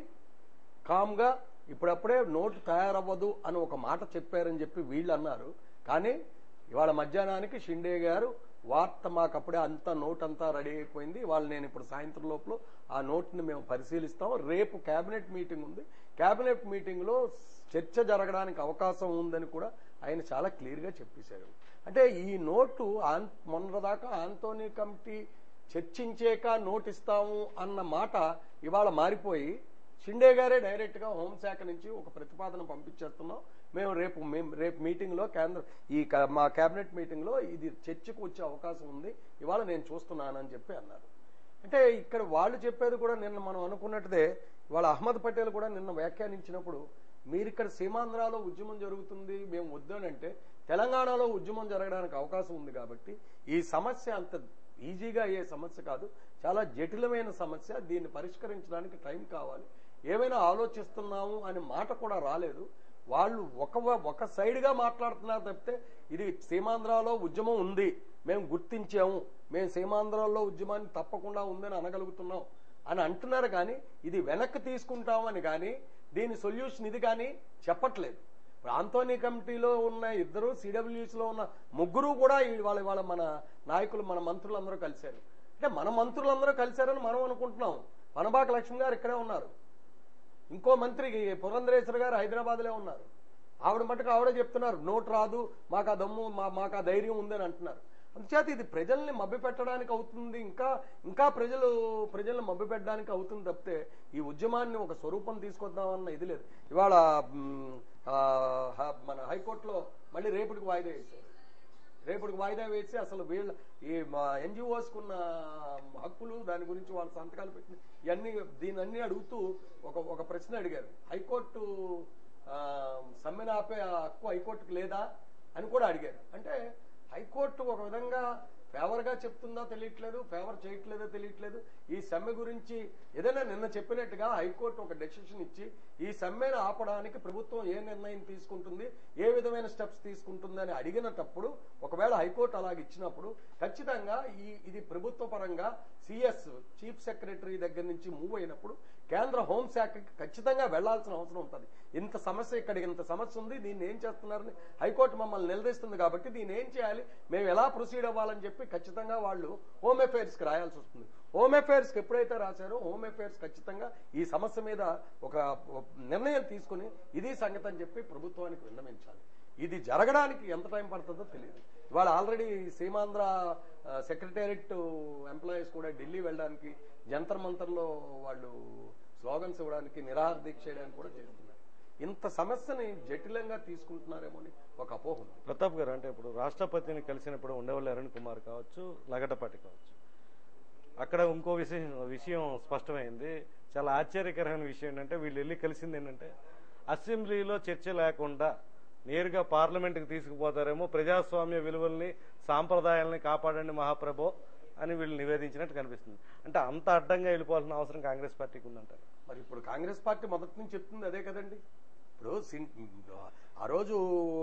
కామ్గా ఇప్పుడప్పుడే నోటు తయారవ్వదు అని ఒక మాట చెప్పారని చెప్పి వీళ్ళు అన్నారు కానీ ఇవాళ మధ్యాహ్నానికి షిండే గారు వార్త మాకప్పుడే అంతా నోట్ అంతా రెడీ అయిపోయింది వాళ్ళు నేను ఇప్పుడు సాయంత్రం లోపల ఆ నోట్ని మేము పరిశీలిస్తాం రేపు కేబినెట్ మీటింగ్ ఉంది కేబినెట్ మీటింగ్ లో చర్చ జరగడానికి అవకాశం ఉందని కూడా ఆయన చాలా క్లియర్ గా చెప్పేశారు అంటే ఈ నోటు ఆన్- మొన్నదాకా ఆంటోనీ కమిటీ చర్చించాక నోట్ ఇస్తాము అన్న మాట ఇవాళ మారిపోయి షిండే గారే డైరెక్ట్ గా హోంశాఖ నుంచి ఒక ప్రతిపాదన పంపించేస్తున్నాం మేము రేపు మేము రేపు మీటింగ్ లో కేంద్ర ఈ క- మా కేబినెట్ మీటింగ్ లో ఇది చర్చకు వచ్చే అవకాశం ఉంది ఇవాళ నేను చూస్తున్నానని చెప్పి అన్నారు అంటే ఇక్కడ వాళ్ళు చెప్పేది కూడా నిన్న మనం అనుకున్నట్టుదే వాళ్ళ అహ్మద్ పటేల్ కూడా నిన్న వ్యాఖ్యానించినప్పుడు మీరు ఇక్కడ సీమాంధ్రాలో ఉద్యమం జరుగుతుంది మేము వద్దనంటే తెలంగాణలో ఉద్యమం జరగడానికి అవకాశం ఉంది కాబట్టి ఈ సమస్య అంత ఈజీగా అయ్యే సమస్య కాదు చాలా జటిలమైన సమస్య దీన్ని పరిష్కరించడానికి టైం కావాలి ఏమైనా ఆలోచిస్తున్నాము అనే మాట కూడా రాలేదు వాళ్ళు ఒక ఒక సైడ్ గా మాట్లాడుతున్నారు తప్పితే ఇది సీమాంధ్రాలో ఉద్యమం ఉంది మేము గుర్తించాము మేము సీమాంధ్రాలో ఉద్యమాన్ని తప్పకుండా ఉందని అనగలుగుతున్నాం అని అంటున్నారు కానీ ఇది వెనక్కి తీసుకుంటామని కానీ దీని సొల్యూషన్ ఇది కానీ చెప్పట్లేదు ఇప్పుడు ఆంటోనీ కమిటీలో ఉన్న ఇద్దరు సిడబ్ల్యూస్ లో ఉన్న ముగ్గురు కూడా ఇవాళ ఇవాళ మన నాయకులు మన మంత్రులందరూ కలిశారు అంటే మన మంత్రులందరూ కలిశారని మనం అనుకుంటున్నాం పనబాక లక్ష్మి గారు ఇక్కడే ఉన్నారు ఇంకో మంత్రి పురంధరేశ్వర గారు హైదరాబాద్ లో ఉన్నారు ఆవిడ మటుకు ఆవిడే చెప్తున్నారు నోట్ రాదు మాకు ఆ దమ్ము మా మాకు ఆ ధైర్యం ఉందని అంటున్నారు అందుచేత ఇది ప్రజల్ని మభ్యపెట్టడానికి అవుతుంది ఇంకా ఇంకా ప్రజలు ప్రజల్ని మభ్యపెట్టడానికి అవుతుంది తప్పితే ఈ ఉద్యమాన్ని ఒక స్వరూపం తీసుకొద్దామన్న ఇది లేదు ఇవాళ మ్, ఆ, హ- మన హైకోర్టులో మళ్ళీ రేపటికి వాయిదా వేశారు రేపటికి వాయిదా వేసి అసలు వీళ్ళ ఈ ఎన్జిఓస్ కున్న హక్కులు దాని గురించి వాళ్ళ సంతకాలు పెట్టిన ఇవన్నీ దీని అన్ని అడుగుతూ ఒక ఒక ప్రశ్న అడిగారు హైకోర్టు ఆ, సమ్మెను ఆపే హక్కు హైకోర్టుకు లేదా అని కూడా అడిగారు అంటే హైకోర్టు ఒక విధంగా ఫేవర్ గా చెప్తుందా తెలియట్లేదు ఫేవర్ చేయట్లేదో తెలియట్లేదు ఈ సమ్మె గురించి ఏదైనా నిన్న చెప్పినట్టుగా హైకోర్టు ఒక డెసిషన్ ఇచ్చి ఈ సమ్మెను ఆపడానికి ప్రభుత్వం ఏ నిర్ణయం తీసుకుంటుంది ఏ విధమైన స్టెప్స్ తీసుకుంటుంది అని అడిగినప్పుడు ఒకవేళ హైకోర్టు అలాగ ఇచ్చినప్పుడు ఖచ్చితంగా ఈ ఇది ప్రభుత్వ పరంగా సిఎస్ చీఫ్ సెక్రటరీ దగ్గర నుంచి మూవ్ అయినప్పుడు కేంద్ర హోంశాఖకి ఖచ్చితంగా వెళ్లాల్సిన అవసరం ఉంటుంది ఇంత సమస్య ఇక్కడ ఇంత సమస్య ఉంది దీన్ని ఏం చేస్తున్నారని హైకోర్టు మమ్మల్ని నిలదీస్తుంది కాబట్టి దీన్ని ఏం చేయాలి మేము ఎలా ప్రొసీడ్ అవ్వాలని చెప్పి ఖచ్చితంగా వాళ్ళు హోమ్ అఫైర్స్ కి రాయాల్సి వస్తుంది హోమ్ అఫైర్స్ కి ఎప్పుడైతే రాశారో హోమ్ అఫైర్స్ ఖచ్చితంగా ఈ సమస్య మీద ఒక నిర్ణయం తీసుకుని ఇది సంగతి అని చెప్పి ప్రభుత్వానికి విన్నవించాలి ఇది జరగడానికి ఎంత టైం పడుతుందో తెలియదు ఇవాళ ఆల్రెడీ సీమాంధ్ర సెక్రటేరియట్ ఎంప్లాయీస్ కూడా ఢిల్లీ వెళ్ళడానికి జంతర్ మంతర్లో వాళ్ళు స్లోగన్స్ ఇవ్వడానికి నిరాహార దీక్ష చేయడానికి కూడా చేస్తున్నారు ఇంత సమస్యని జటిలంగా తీసుకుంటున్నారేమో అని ఒక అపోహ ఉంది ప్రతాప్ గారు అంటే ఇప్పుడు రాష్ట్రపతిని కలిసినప్పుడు ఉండేవాళ్ళు అరుణ్ కుమార్ కావచ్చు లగడపాటి కావచ్చు అక్కడ ఇంకో విషయం విషయం స్పష్టమైంది చాలా ఆశ్చర్యకరమైన విషయం ఏంటంటే వీళ్ళు వెళ్ళి కలిసింది ఏంటంటే అసెంబ్లీలో చర్చ లేకుండా నేరుగా పార్లమెంట్కి తీసుకుపోతారేమో ప్రజాస్వామ్య విలువల్ని సాంప్రదాయాలని కాపాడండి మహాప్రభో అని వీళ్ళు నివేదించినట్టు కనిపిస్తుంది అంటే అంత అడ్డంగా వెళ్ళిపోవాల్సిన అవసరం కాంగ్రెస్ పార్టీకి ఉందంటారు మరి ఇప్పుడు కాంగ్రెస్ పార్టీ మొదటి నుంచి చెప్తుంది అదే కదండి ఇప్పుడు సిన్- ఆ రోజు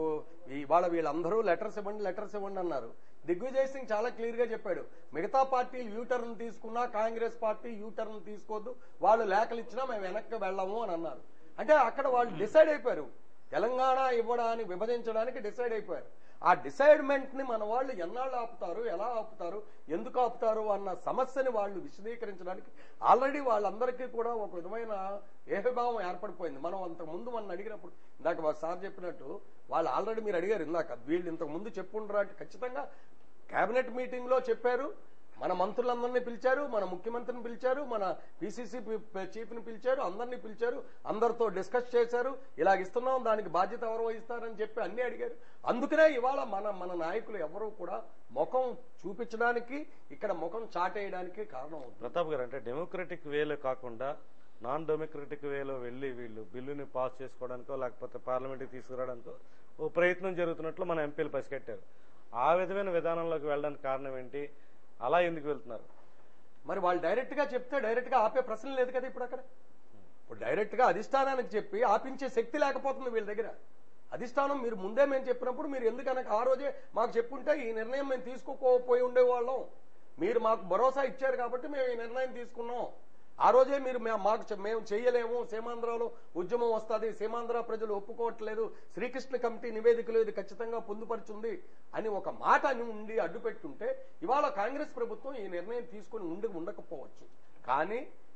ఇవాళ వీళ్ళందరూ లెటర్స్ ఇవ్వండి లెటర్స్ ఇవ్వండి అన్నారు దిగ్విజయ్ సింగ్ చాలా క్లియర్ గా చెప్పాడు మిగతా పార్టీలు యూటర్న్ తీసుకున్నా కాంగ్రెస్ పార్టీ యూటర్న్ తీసుకోవద్దు వాళ్ళు లేఖలు ఇచ్చినా మేము వెనక్కి వెళ్ళము అని అన్నారు అంటే అక్కడ వాళ్ళు డిసైడ్ అయిపోయారు తెలంగాణ ఇవ్వడానికి విభజించడానికి డిసైడ్ అయిపోయారు ఆ డిసైడ్మెంట్ ని మన వాళ్ళు ఎన్నాళ్ళు ఆపుతారు ఎలా ఆపుతారు ఎందుకు ఆపుతారు అన్న సమస్యని వాళ్ళు విశదీకరించడానికి ఆల్రెడీ వాళ్ళందరికీ కూడా ఒక విధమైన ఏకభావం ఏర్పడిపోయింది మనం అంతకు ముందు మనం అడిగినప్పుడు ఇందాక మా సార్ చెప్పినట్టు వాళ్ళు ఆల్రెడీ మీరు అడిగారు ఇందాక వీళ్ళు ఇంతకు ముందు చెప్పుండ్రా అంటే ఖచ్చితంగా కేబినెట్ మీటింగ్ లో చెప్పారు మన మంత్రులందరినీ పిలిచారు మన ముఖ్యమంత్రిని పిలిచారు మన పిసిసి చీఫ్ ని పిలిచారు అందరినీ పిలిచారు అందరితో డిస్కస్ చేశారు ఇలాగ ఇస్తున్నాం దానికి బాధ్యత ఎవరు వహిస్తారని చెప్పి అన్ని అడిగారు అందుకనే ఇవాళ మన మన నాయకులు ఎవరు కూడా ముఖం చూపించడానికి ఇక్కడ ముఖం చాటేయడానికి కారణం అవుతుంది ప్రతాప్ గారు అంటే డెమోక్రటిక్ వేలో కాకుండా నాన్ డెమోక్రటిక్ వేలో వెళ్ళి వీళ్ళు బిల్లుని పాస్ చేసుకోవడానికో లేకపోతే పార్లమెంట్కి తీసుకురావడానికో ఓ ప్రయత్నం జరుగుతున్నట్లు మన ఎంపీలు పసిగట్టారు ఆ విధమైన విధానంలోకి వెళ్ళడానికి కారణం ఏంటి అలా ఎందుకు వెళ్తున్నారు మరి వాళ్ళు డైరెక్ట్ గా చెప్తే డైరెక్ట్ గా ఆపే ప్రశ్న లేదు కదా ఇప్పుడు అక్కడ ఇప్పుడు డైరెక్ట్ గా అధిష్టానానికి చెప్పి ఆపించే శక్తి లేకపోతుంది వీళ్ళ దగ్గర అధిష్టానం మీరు ముందే మేము చెప్పినప్పుడు మీరు ఎందుకనక ఆ రోజే మాకు చెప్పుంటే ఈ నిర్ణయం మేము తీసుకోకపోయి ఉండేవాళ్ళం మీరు మాకు భరోసా ఇచ్చారు కాబట్టి మేము ఈ నిర్ణయం తీసుకున్నాం ఆ రోజే మీరు మే- మాకు చె- మేము చేయలేము సీమాంధ్రలో ఉద్యమం వస్తుంది సీమాంధ్ర ప్రజలు ఒప్పుకోవట్లేదు శ్రీకృష్ణ కమిటీ నివేదికలో ఇది ఖచ్చితంగా పొందుపరుచుంది అని ఒక మాట అని ఉండి అడ్డు పెట్టుంటే ఇవాళ కాంగ్రెస్ ప్రభుత్వం ఈ నిర్ణయం తీసుకుని ఉండి ఉండకపోవచ్చు కానీ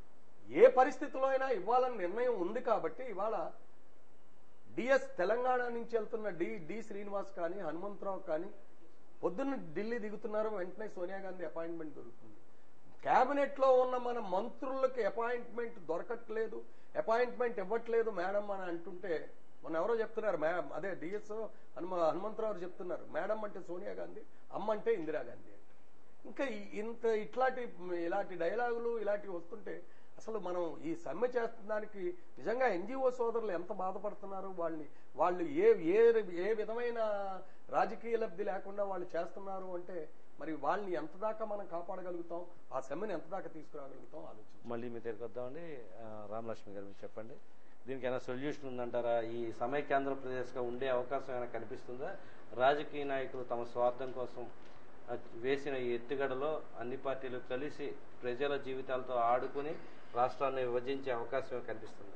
ఏ పరిస్థితిలో అయినా ఇవ్వాలని నిర్ణయం ఉంది కాబట్టి ఇవాళ డిఎస్ తెలంగాణ నుంచి వెళ్తున్న డి డి శ్రీనివాస్ కానీ హనుమంతరావు కానీ పొద్దున్న ఢిల్లీ దిగుతున్నారు వెంటనే సోనియా గాంధీ అపాయింట్మెంట్ దొరుకుతుంది కేబినెట్ లో ఉన్న మన మంత్రులకి అపాయింట్మెంట్ దొరకట్లేదు అపాయింట్మెంట్ ఇవ్వట్లేదు మేడం అని అంటుంటే మొన్న ఎవరో చెప్తున్నారు మేడం అదే డిఎస్ హనుమ హనుమంతరావు చెప్తున్నారు మేడం అంటే సోనియా గాంధీ అమ్మ అంటే ఇందిరాగాంధీ అంటే ఇంకా ఈ- ఇంత ఇట్లాంటి ఇలాంటి డైలాగులు ఇలాంటివి వస్తుంటే అసలు మనం ఈ సమ్మె చేస్తున్నదానికి నిజంగా ఎన్జిఓ సోదరులు ఎంత బాధపడుతున్నారు వాళ్ళని వాళ్ళు ఏ ఏ ఏ విధమైన రాజకీయ లబ్ధి లేకుండా వాళ్ళు చేస్తున్నారు అంటే మరి వాళ్ళని ఎంత దాకా మనం కాపాడగలుగుతాం ఆ సమ్మెని ఎంత దాకా తీసుకురాగలుగుతాం ఆలోచించాలి మళ్ళీ మీ దగ్గరికి వద్దామండి ఆ, రామలక్ష్మి గారు మీరు చెప్పండి దీనికి ఏమైనా సొల్యూషన్ ఉందంటారా ఈ సమైక్య ఆంధ్రప్రదేశ్గా ఉండే అవకాశం ఏమైనా కనిపిస్తుందా రాజకీయ నాయకులు తమ స్వార్థం కోసం ఆ, వేసిన ఈ ఎత్తుగడలో అన్ని పార్టీలు కలిసి ప్రజల జీవితాలతో ఆడుకుని రాష్ట్రాన్ని విభజించే అవకాశం కనిపిస్తుంది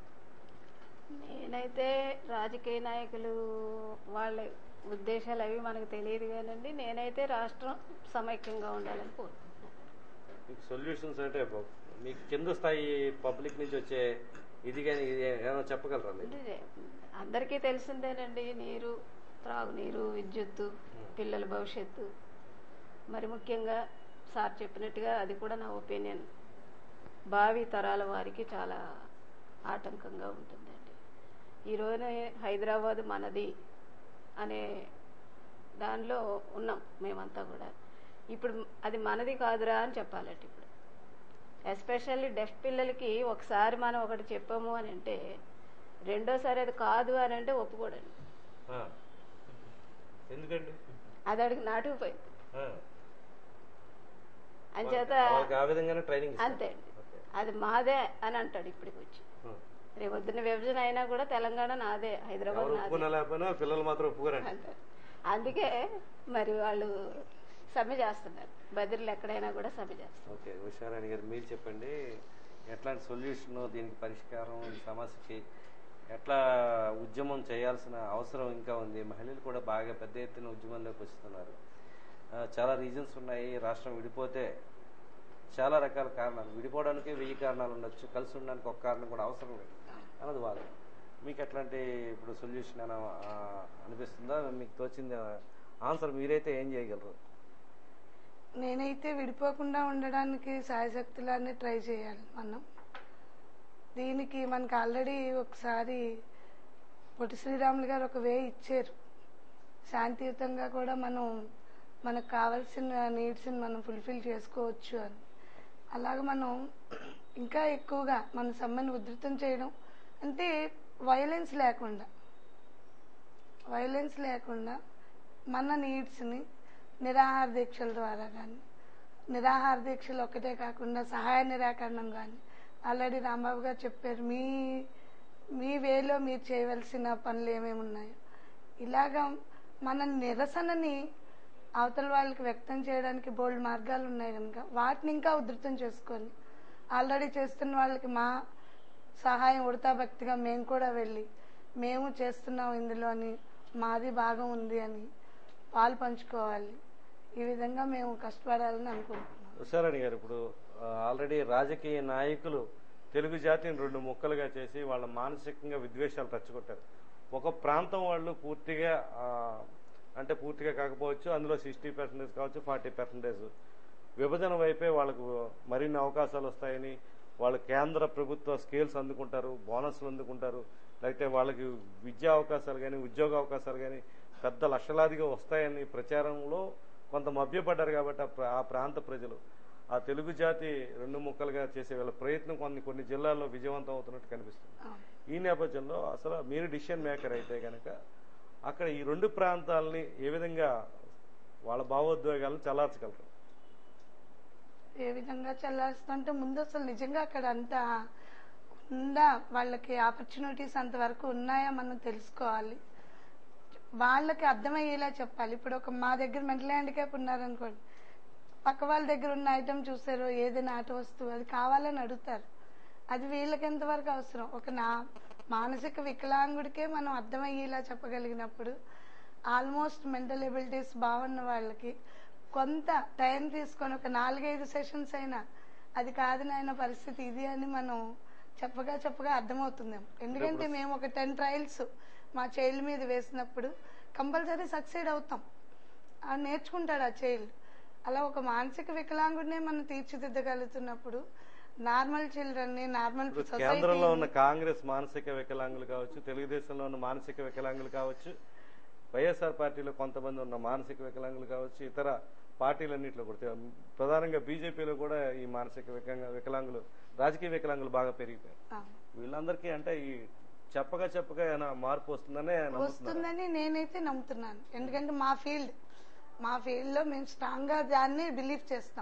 నేనైతే రాజకీయ నాయకులు వాళ్ళ ఉద్దేశాలు అవి మనకు తెలియదు కానండి నేనైతే రాష్ట్రం సమైక్యంగా ఉండాలని కోరుకుంటున్నాను మీకు సొల్యూషన్స్ అంటే బ- మీకు కింద స్థాయి పబ్లిక్ నుంచి వచ్చే ఇది కానీ ఇది ఏమైనా చెప్పగలరా మీరు అంటే అందరికీ తెలిసిందేనండి నీరు త్రాగునీరు విద్యుత్తు పిల్లల భవిష్యత్తు మరి ముఖ్యంగా సార్ చెప్పినట్టుగా అది కూడా నా ఒపీనియన్ భావి తరాల వారికి చాలా ఆటంకంగా ఉంటుందండి ఈ రోజున హైదరాబాద్ మనది అనే దానిలో ఉన్నాం మేమంతా కూడా ఇప్పుడు అది మనది కాదురా అని చెప్పాలంటే ఇప్పుడు ఎస్పెషల్లీ డెఫ్ పిల్లలకి ఒకసారి మనం ఒకటి చెప్పాము అని అంటే రెండోసారి అది కాదు అని అంటే ఒప్పుకోడండి ఆ. ఎందుకండి అది అడిగి నాటుకుపోయింది ఆ. అంచేత వాళ్ళకి ఆ విధంగానే ట్రైనింగ్ ఇస్తారు. అంతే అండి ఓకే. అది మాదే అని అంటాడు ఇప్పటికి వచ్చి ఆ. రేపొద్దున విభజన అయినా కూడా తెలంగాణ నాదే హైదరాబాద్ ఎవరు నాదే ఒప్పుకున్నా లేకపోయినా పిల్లలు మాత్రం ఒప్పుకోరండి అంతే అందుకే మరి వాళ్ళు సమ్మె చేస్తున్నారు బదిరీలు ఎక్కడైనా కూడా సమ్మె చేస్తారు ఓకే ఉషారాణి గారు మీరు చెప్పండి ఎట్లాంటి సొల్యూషన్ దీనికి పరిష్కారం ఈ సమస్యకి ఎట్లా ఉద్యమం చేయాల్సిన అవసరం ఇంకా ఉంది మహిళలు కూడా బాగా పెద్ద ఎత్తున ఉద్యమంలోకి వస్తున్నారు ఆ, చాలా రీజన్స్ ఉన్నాయి రాష్ట్రం విడిపోతే చాలా రకాల కారణాలు విడిపోవడానికి వెయ్యి కారణాలు ఉండొచ్చు కలిసి ఉండడానికి ఒక కారణం కూడా అవసరం లేదు అన్నది వాదన మీకు ఎట్లాంటి ఇప్పుడు సొల్యూషన్ అని ఆ, అనిపిస్తుందా మీకు తోచింది ఆన్సర్ మీరైతే ఏం చేయగలరు నేనైతే విడిపోకుండా ఉండడానికి సాయశక్తులాన్ని ట్రై చేయాలి మనం దీనికి మనకు ఆల్రెడీ ఒకసారి పొట్టి శ్రీరాములు గారు ఒక వే ఇచ్చారు శాంతియుతంగా కూడా మనం మనకు కావాల్సిన నీడ్స్ని మనం ఫుల్ఫిల్ చేసుకోవచ్చు అని అలాగ మనం ఇంకా ఎక్కువగా మన సమ్మెను ఉధృతం చేయడం అంటే వైలెన్స్ లేకుండా వైలెన్స్ లేకుండా మన నీడ్స్ని నిరాహార దీక్షల ద్వారా కానీ నిరాహార దీక్షలు ఒక్కటే కాకుండా సహాయ నిరాకరణం కానీ ఆల్రెడీ రాంబాబు గారు చెప్పారు మీ మీ వేలో మీరు చేయవలసిన పనులు ఏమేమి ఉన్నాయో ఇలాగా మన నిరసనని అవతల వాళ్ళకి వ్యక్తం చేయడానికి బోల్డ్ మార్గాలు ఉన్నాయి కనుక వాటిని ఇంకా ఉధృతం చేసుకొని ఆల్రెడీ చేస్తున్న వాళ్ళకి మా సహాయం ఉడతా భక్తిగా మేము కూడా వెళ్ళి మేము చేస్తున్నాం ఇందులో అని మాది భాగం ఉంది అని పాలు పంచుకోవాలి ఈ విధంగా మేము కష్టపడాలని అనుకుంటున్నాం ఉషారాణి గారు ఇప్పుడు ఆల్రెడీ రాజకీయ నాయకులు తెలుగు జాతిని రెండు ముక్కలుగా చేసి వాళ్ళ మానసికంగా విద్వేషాలు రెచ్చగొట్టారు ఒక ప్రాంతం వాళ్ళు పూర్తిగా ఆ, అంటే పూర్తిగా కాకపోవచ్చు అందులో సిక్స్టీ పర్సెంటేజ్ కావచ్చు ఫార్టీ పర్సెంటేజ్ విభజన వైపే వాళ్ళకు మరిన్ని అవకాశాలు వస్తాయని వాళ్ళు కేంద్ర ప్రభుత్వ స్కేల్స్ అందుకుంటారు బోనస్లు అందుకుంటారు లేకపోతే వాళ్ళకి విద్యా అవకాశాలు కానీ ఉద్యోగ అవకాశాలు కానీ పెద్ద లక్షలాదిగా వస్తాయని ప్రచారంలో కొంత మభ్యపడ్డారు కాబట్టి ఆ ప్ర- ఆ ప్రాంత ప్రజలు ఆ తెలుగు జాతి రెండు ముక్కలుగా చేసే వీళ్ళ ప్రయత్నం కొన్ని కొన్ని జిల్లాల్లో విజయవంతం అవుతున్నట్టు కనిపిస్తుంది అవును. ఈ నేపథ్యంలో అసలు మీరు డిసిషన్ మేకర్ అయితే కనుక అక్కడ ఈ రెండు ప్రాంతాలని ఏ విధంగా వాళ్ళ భావోద్వేగాలను చల్లార్చగలరు ఏ విధంగా చల్లారుస్తుంటే ముందు అసలు నిజంగా అక్కడ అంతా ఉందా వాళ్ళకి ఆపర్చునిటీస్ అంతవరకు ఉన్నాయా మనం తెలుసుకోవాలి వాళ్ళకి అర్థమయ్యేలా చెప్పాలి ఇప్పుడు ఒక మా దగ్గర మెంటల్ హ్యాండిక్యాప్ ఉన్నారనుకోండి పక్క వాళ్ళ దగ్గర ఉన్న ఐటమ్ చూసారు ఏదైనా ఆట వస్తువు అది కావాలని అడుగుతారు అది వీళ్ళకి ఎంతవరకు అవసరం ఒక నా మానసిక వికలాంగుడికే మనం అర్థమయ్యేలా చెప్పగలిగినప్పుడు ఆల్మోస్ట్ మెంటల్ ఎబిలిటీస్ బాగున్న వాళ్ళకి కొంత టైం తీసుకొని ఒక నాలుగైదు సెషన్స్ అయినా అది కాదు నాయన పరిస్థితి ఇది అని మనం చెప్పగా చెప్పగా అర్థమవుతుందేమో ఎందుకంటే మేము ఒక టెన్ ట్రయల్స్ మా చైల్డ్ మీద వేసినప్పుడు కంపల్సరీ సక్సీడ్ అవుతాం ఆ నేర్చుకుంటాడు ఆ చైల్డ్ అలా ఒక మానసిక వికలాంగుడినే మనం తీర్చిదిద్దగలుగుతున్నప్పుడు నార్మల్ చిల్డ్రన్ ని నార్మల్ ఇప్పుడు కేంద్రంలో ఉన్న కాంగ్రెస్ మానసిక వికలాంగులు కావచ్చు తెలుగుదేశంలో ఉన్న మానసిక వికలాంగులు కావచ్చు వైఎస్ఆర్ పార్టీలో కొంతమంది ఉన్న మానసిక వికలాంగులు కావచ్చు ఇతర పార్టీలన్నింటిలో కూడా ప్రధానంగా బీజేపీలో కూడా ఈ మానసిక వికలాంగ వికలాంగులు రాజకీయ వికలాంగులు బాగా పెరిగిపోయారు వీళ్ళందరికీ అంటే ఈ చెప్పగా చెప్పగా ఏమైనా మార్పు వస్తుందనే నమ్ముతున్నారు వస్తుందని నేనైతే నమ్ముతున్నాను ఎందుకంటే మా ఫీల్డ్ మా ఫీల్డ్ లో మేము స్ట్రాంగ్ గా దాన్ని బిలీవ్ చేస్తాం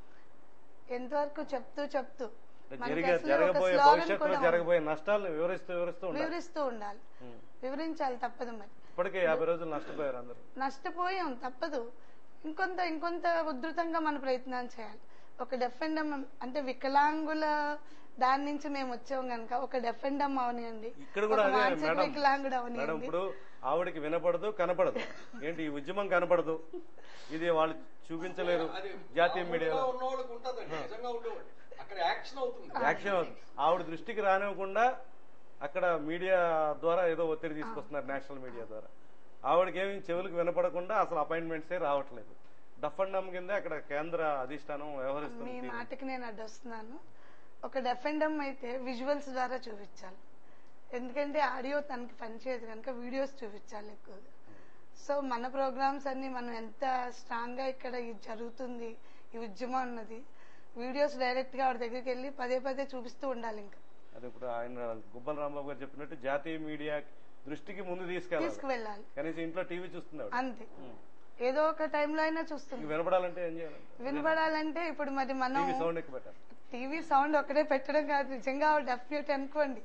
ఎంతవరకు చెప్తూ చెప్తూ మనకి జరిగే అసలు ఒక జరగబోయే slogan భవిష్యత్తులో కూడా ఉంది. జరగబోయే నష్టాలను వివరిస్తూ వివరిస్తూ ఉండాలి వివరిస్తూ ఉండాలి ఉం. వివరించాలి తప్పదు మరి ఇప్పటికే యాభై రోజులు నష్టపోయారు అందరూ నష్టపోయాం తప్పదు ఇంకొంత ఇంకొంత ఉధృతంగా మన ప్రయత్నాలు చేయాలి ఒక డెఫెండమ్ అంటే వికలాంగుల దాని నుంచి మేము వచ్చాం కనుక ఒక డెఫెండమ్ అవనియండి ఇక్కడ కూడా ఒక అదే మానసిక మేడం వికలాంగుడు మేడం అవనియండి ఇప్పుడు ఆవిడకి వినపడదు కనపడదు ఏంటి ఈ ఉద్యమం కనపడదు ఇది వాళ్ళు చూపించలేరు జాతీయ మీడియాలో ఉన్నవాళ్ళకి ఉంటుందండి నిజంగా ఉండేవాడు అక్కడ యాక్షన్ అవుతుంది యాక్షన్ అవుతుంది. ఆవిడ దృష్టికి రానివ్వకుండా అక్కడ మీడియా ద్వారా ఏదో ఒత్తిడి తీసుకొస్తున్నారు నేషనల్ మీడియా ద్వారా ఆవిడకి ఏమి చెవులకు వినపడకుండా అసలు అపాయింట్మెంట్సే రావట్లేదు డఫ్ అండ్ డమ్ కింద అక్కడ కేంద్ర అధిష్టానం మీ వ్యవహరిస్తుంది మాటకి నేను అడ్డొస్తున్నాను ఒక డెఫెండమ్ అయితే విజువల్స్ ద్వారా చూపించాలి ఎందుకంటే ఆడియో తనకి పనిచేయదు కనుక వీడియోస్ చూపించాలి ఎక్కువగా సో మన ప్రోగ్రామ్స్ అన్ని మనం ఎంత స్ట్రాంగ్ గా ఇక్కడ ఇది జరుగుతుంది ఈ ఉద్యమం అన్నది వీడియోస్ డైరెక్ట్ గా ఆవిడ దగ్గరికి వెళ్ళి పదే పదే చూపిస్తూ ఉండాలి ఇంకా అది ఇప్పుడు ఆయన గుబ్బల రాంబాబు గారు చెప్పినట్టు జాతీయ మీడియా దృష్టికి ముందు తీసుకెళ్ళాలి తీసుకువెళ్ళాలి కనీసం ఇంట్లో టీవీ చూస్తున్నాడు అంతే ఏదో ఒక టైంలో అయినా చూస్తుంది వినపడాలంటే ఏం చేయాలి వినపడాలంటే ఇప్పుడు మరి మనం టీవీ సౌండ్ ఎక్కువ పెట్టాలి టీవీ సౌండ్ ఒకటే పెట్టడం కాదు నిజంగా డెఫినెట్ అనుకోండి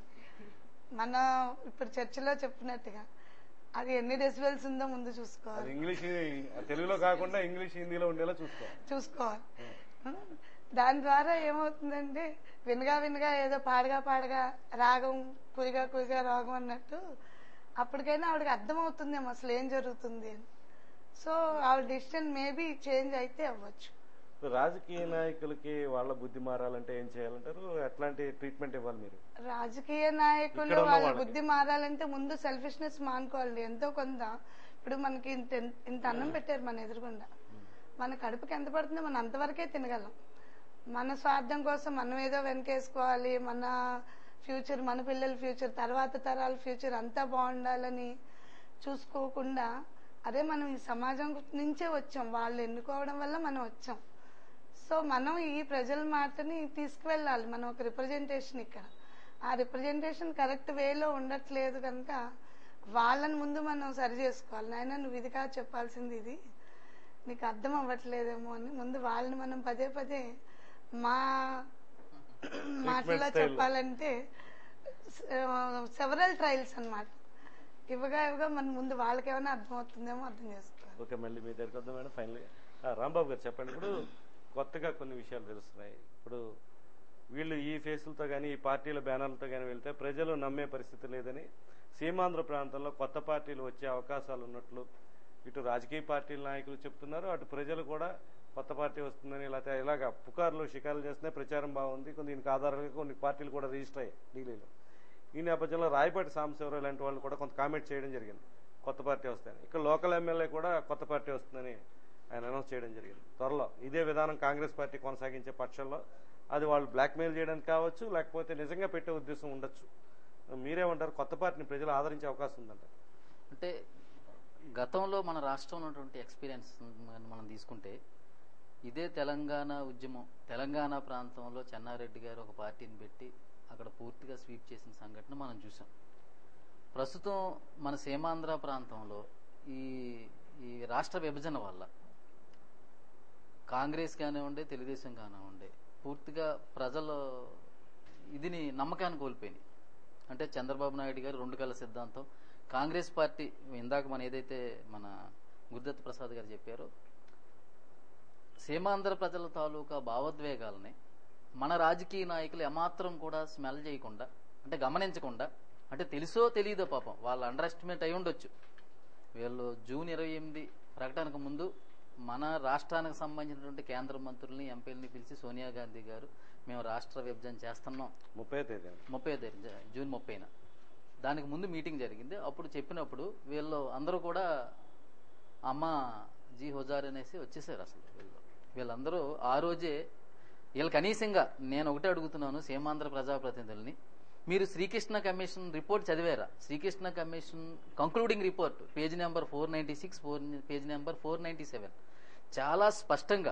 మన ఇప్పుడు చర్చిలో చెప్పినట్టుగా అది ఎన్ని డెసిబెల్స్ ఉందో ముందు అది చూసుకోవాలి ఇంగ్లీష్ తెలుగులో కాకుండా ఇంగ్లీష్ హిందీలో ఉండేలా చూసుకోవాలి చూసుకోవాలి దాని ద్వారా ఏమవుతుందంటే వినగా వినగా ఏదో పాడగా పాడగా రాగం కురిగా కురిగా రాగం అన్నట్టు అప్పటికైనా ఆవిడకి అర్థమవుతుందేమో అసలు ఏం జరుగుతుంది అని సో ఆవిడ డిసిషన్ మేబీ చేంజ్ అయితే అవ్వచ్చు ఇప్పుడు రాజకీయ నాయకులకి వాళ్ళ బుద్ధి మారాలంటే ఏం చేయాలంటారు ఎట్లాంటి ట్రీట్మెంట్ ఇవ్వాలి మీరు రాజకీయ నాయకులు ఇక్కడ ఉన్న వాళ్ళ వాళ్ళకి. బుద్ధి మారాలంటే ముందు సెల్ఫిష్నెస్ మానుకోవాలి ఎంతో కొంత ఇప్పుడు మనకి ఇంత ఇంత అన్నం పెట్టారు మన ఎదురుగుండా మన కడుపుకి ఎంత పడుతుందో మనం అంతవరకే తినగలం మన స్వార్థం కోసం మనం ఏదో వెనకేసుకోవాలి మన ఫ్యూచర్ మన పిల్లల ఫ్యూచర్ తర్వాత తరాల ఫ్యూచర్ అంతా బాగుండాలని చూసుకోకుండా అదే మనం ఈ సమాజం నుంచే వచ్చాం వాళ్ళు ఎన్నుకోవడం వల్ల మనం వచ్చాం సో మనం ఈ ప్రజల మాటని తీసుకువెళ్ళాలి మనం ఒక రిప్రజెంటేషన్ ఇక్కడ ఆ రిప్రజెంటేషన్ కరెక్ట్ వేలో ఉండట్లేదు కనుక వాళ్ళని ముందు మనం సరి చేసుకోవాలి నాయన నువ్వు ఇది కాదు చెప్పాల్సింది ఇది నీకు అర్థం అవ్వట్లేదేమో అని ముందు వాళ్ళని మనం పదే పదే మా మాటలో style. చెప్పాలంటే సెవరల్ ట్రయల్స్ అన్నమాట ఇవ్వగా ఇవ్వగా మన ముందు వాళ్ళకి ఏమైనా అర్థమవుతుందేమో అర్థం చేసుకోవాలి ఓకే మళ్ళీ మీ దగ్గరికి వద్దాం మేడం ఫైనల్ రాంబాబు గారు చెప్పండి ఇప్పుడు కొత్తగా కొన్ని విషయాలు తెలుస్తున్నాయి ఇప్పుడు వీళ్ళు ఈ ఫేసులతో కానీ ఈ పార్టీల బ్యానర్లతో కానీ వెళ్తే ప్రజలు నమ్మే పరిస్థితి లేదని సీమాంధ్ర ప్రాంతంలో కొత్త పార్టీలు వచ్చే అవకాశాలు ఉన్నట్లు ఇటు రాజకీయ పార్టీల నాయకులు చెప్తున్నారు అటు ప్రజలు కూడా కొత్త పార్టీ వస్తుందని లేకపోతే ఇలాగ పుకార్లు షికారులు చేస్తున్నాయి ప్రచారం బాగుంది కొన్ని దీనికి ఆధారంగా కొన్ని పార్టీలు కూడా రిజిస్టర్ అయ్యాయి ఢిల్లీలో ఈ నేపథ్యంలో రాయపాటి సాంబశివరావు ఇలాంటి వాళ్ళు కూడా కొంత కామెంట్ చేయడం జరిగింది కొత్త పార్టీ వస్తాయని ఇక్కడ లోకల్ ఎమ్మెల్యే కూడా కొత్త పార్టీ వస్తుందని ఆయన అనౌన్స్ చేయడం జరిగింది త్వరలో ఇదే విధానం కాంగ్రెస్ పార్టీ కొనసాగించే పక్షంలో అది వాళ్ళు బ్లాక్మెయిల్ చేయడానికి కావచ్చు లేకపోతే నిజంగా పెట్టే ఉద్దేశం ఉండొచ్చు మీరేమంటారు కొత్త పార్టీని ప్రజలు ఆదరించే అవకాశం ఉందంట అంటే గతంలో మన రాష్ట్రంలో ఉన్నటువంటి ఎక్స్పీరియన్స్ మనం తీసుకుంటే ఇదే తెలంగాణ ఉద్యమం తెలంగాణ ప్రాంతంలో చెన్నారెడ్డి గారు ఒక పార్టీని పెట్టి అక్కడ పూర్తిగా స్వీప్ చేసిన సంఘటన మనం చూసాం ప్రస్తుతం మన సీమాంధ్ర ప్రాంతంలో ఈ ఈ రాష్ట్ర విభజన వల్ల కాంగ్రెస్ కానివ్వండి తెలుగుదేశం కానివ్వండి పూర్తిగా ప్రజల ఇదిని నమ్మకాన్ని కోల్పోయినాయి అంటే చంద్రబాబు నాయుడు గారు రెండు కళ్ళ సిద్ధాంతం కాంగ్రెస్ పార్టీ ఇందాక మన ఏదైతే మన గురుదత్ ప్రసాద్ గారు చెప్పారో సీమాంధ్ర ప్రజల తాలూకా భావోద్వేగాలని మన రాజకీయ నాయకులు ఏమాత్రం కూడా స్మెల్ చేయకుండా అంటే గమనించకుండా అంటే తెలుసో తెలియదో పాపం వాళ్ళ అండర్ ఎస్టిమేట్ అయి ఉండొచ్చు వీళ్ళు జూన్ ఇరవై ఎనిమిది ప్రకటనకు ముందు మన రాష్ట్రానికి సంబంధించినటువంటి కేంద్ర మంత్రుల్ని ఎంపీలని పిలిచి సోనియా గాంధీ గారు మేము రాష్ట్ర విభజన చేస్తున్నాం ముప్పై తేదీ ముప్పై తేదీ జ- జూన్ ముప్పైన దానికి ముందు మీటింగ్ జరిగింది అప్పుడు చెప్పినప్పుడు వీళ్ళు అందరూ కూడా అమ్మ జీ హుజార్ అనేసి వచ్చేసారు అసలు వీళ్ళు వీళ్ళందరూ ఆ రోజే వీళ్ళు కనీసంగా నేను ఒకటే అడుగుతున్నాను సీమాంధ్ర ప్రజాప్రతినిధుల్ని మీరు శ్రీకృష్ణ కమిషన్ రిపోర్ట్ చదివారా Srikrishna commission concluding report page number four ninety six four page number four ninety seven చాలా స్పష్టంగా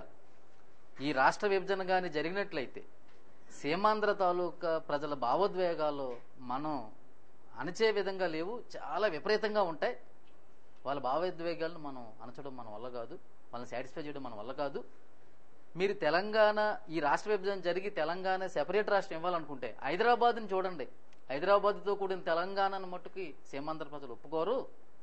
ఈ రాష్ట్ర విభజన కానీ జరిగినట్లయితే సీమాంధ్ర తాలూకా ప్రజల భావోద్వేగాలు మనం అణచే విధంగా లేవు చాలా విపరీతంగా ఉంటాయి వాళ్ళ భావోద్వేగాలను మనం అణచడం మన వల్ల కాదు వాళ్ళని సాటిస్ఫై చేయడం మన వల్ల కాదు మీరు తెలంగాణ ఈ రాష్ట్ర విభజన జరిగి తెలంగాణ సెపరేట్ రాష్ట్రం ఇవ్వాలనుకుంటే హైదరాబాద్ని చూడండి హైదరాబాద్తో కూడిన తెలంగాణను మట్టుకి సీమాంధ్ర ప్రజలు ఒప్పుకోరు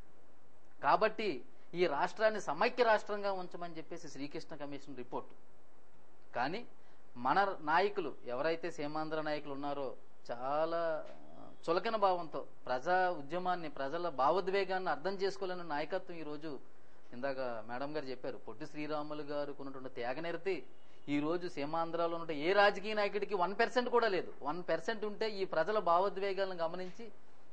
కాబట్టి ఈ రాష్ట్రాన్ని సమైక్య రాష్ట్రంగా ఉంచమని చెప్పేసి శ్రీకృష్ణ కమిషన్ రిపోర్ట్ కానీ మన నాయకులు ఎవరైతే సీమాంధ్ర నాయకులు ఉన్నారో చాలా చులకన భావంతో ప్రజా ఉద్యమాన్ని ప్రజల భావోద్వేగాన్ని అర్థం చేసుకోలేని నాయకత్వం ఈరోజు ఇందాక మేడం గారు చెప్పారు పొట్టి శ్రీరాములు గారు ఉన్నటువంటి త్యాగనిరతి ఈ రోజు సీమాంధ్రలో ఉన్న ఏ రాజకీయ నాయకుడికి వన్ పర్సెంట్ కూడా లేదు వన్ పర్సెంట్ ఉంటే ఈ ప్రజల భావోద్వేగాలను గమనించి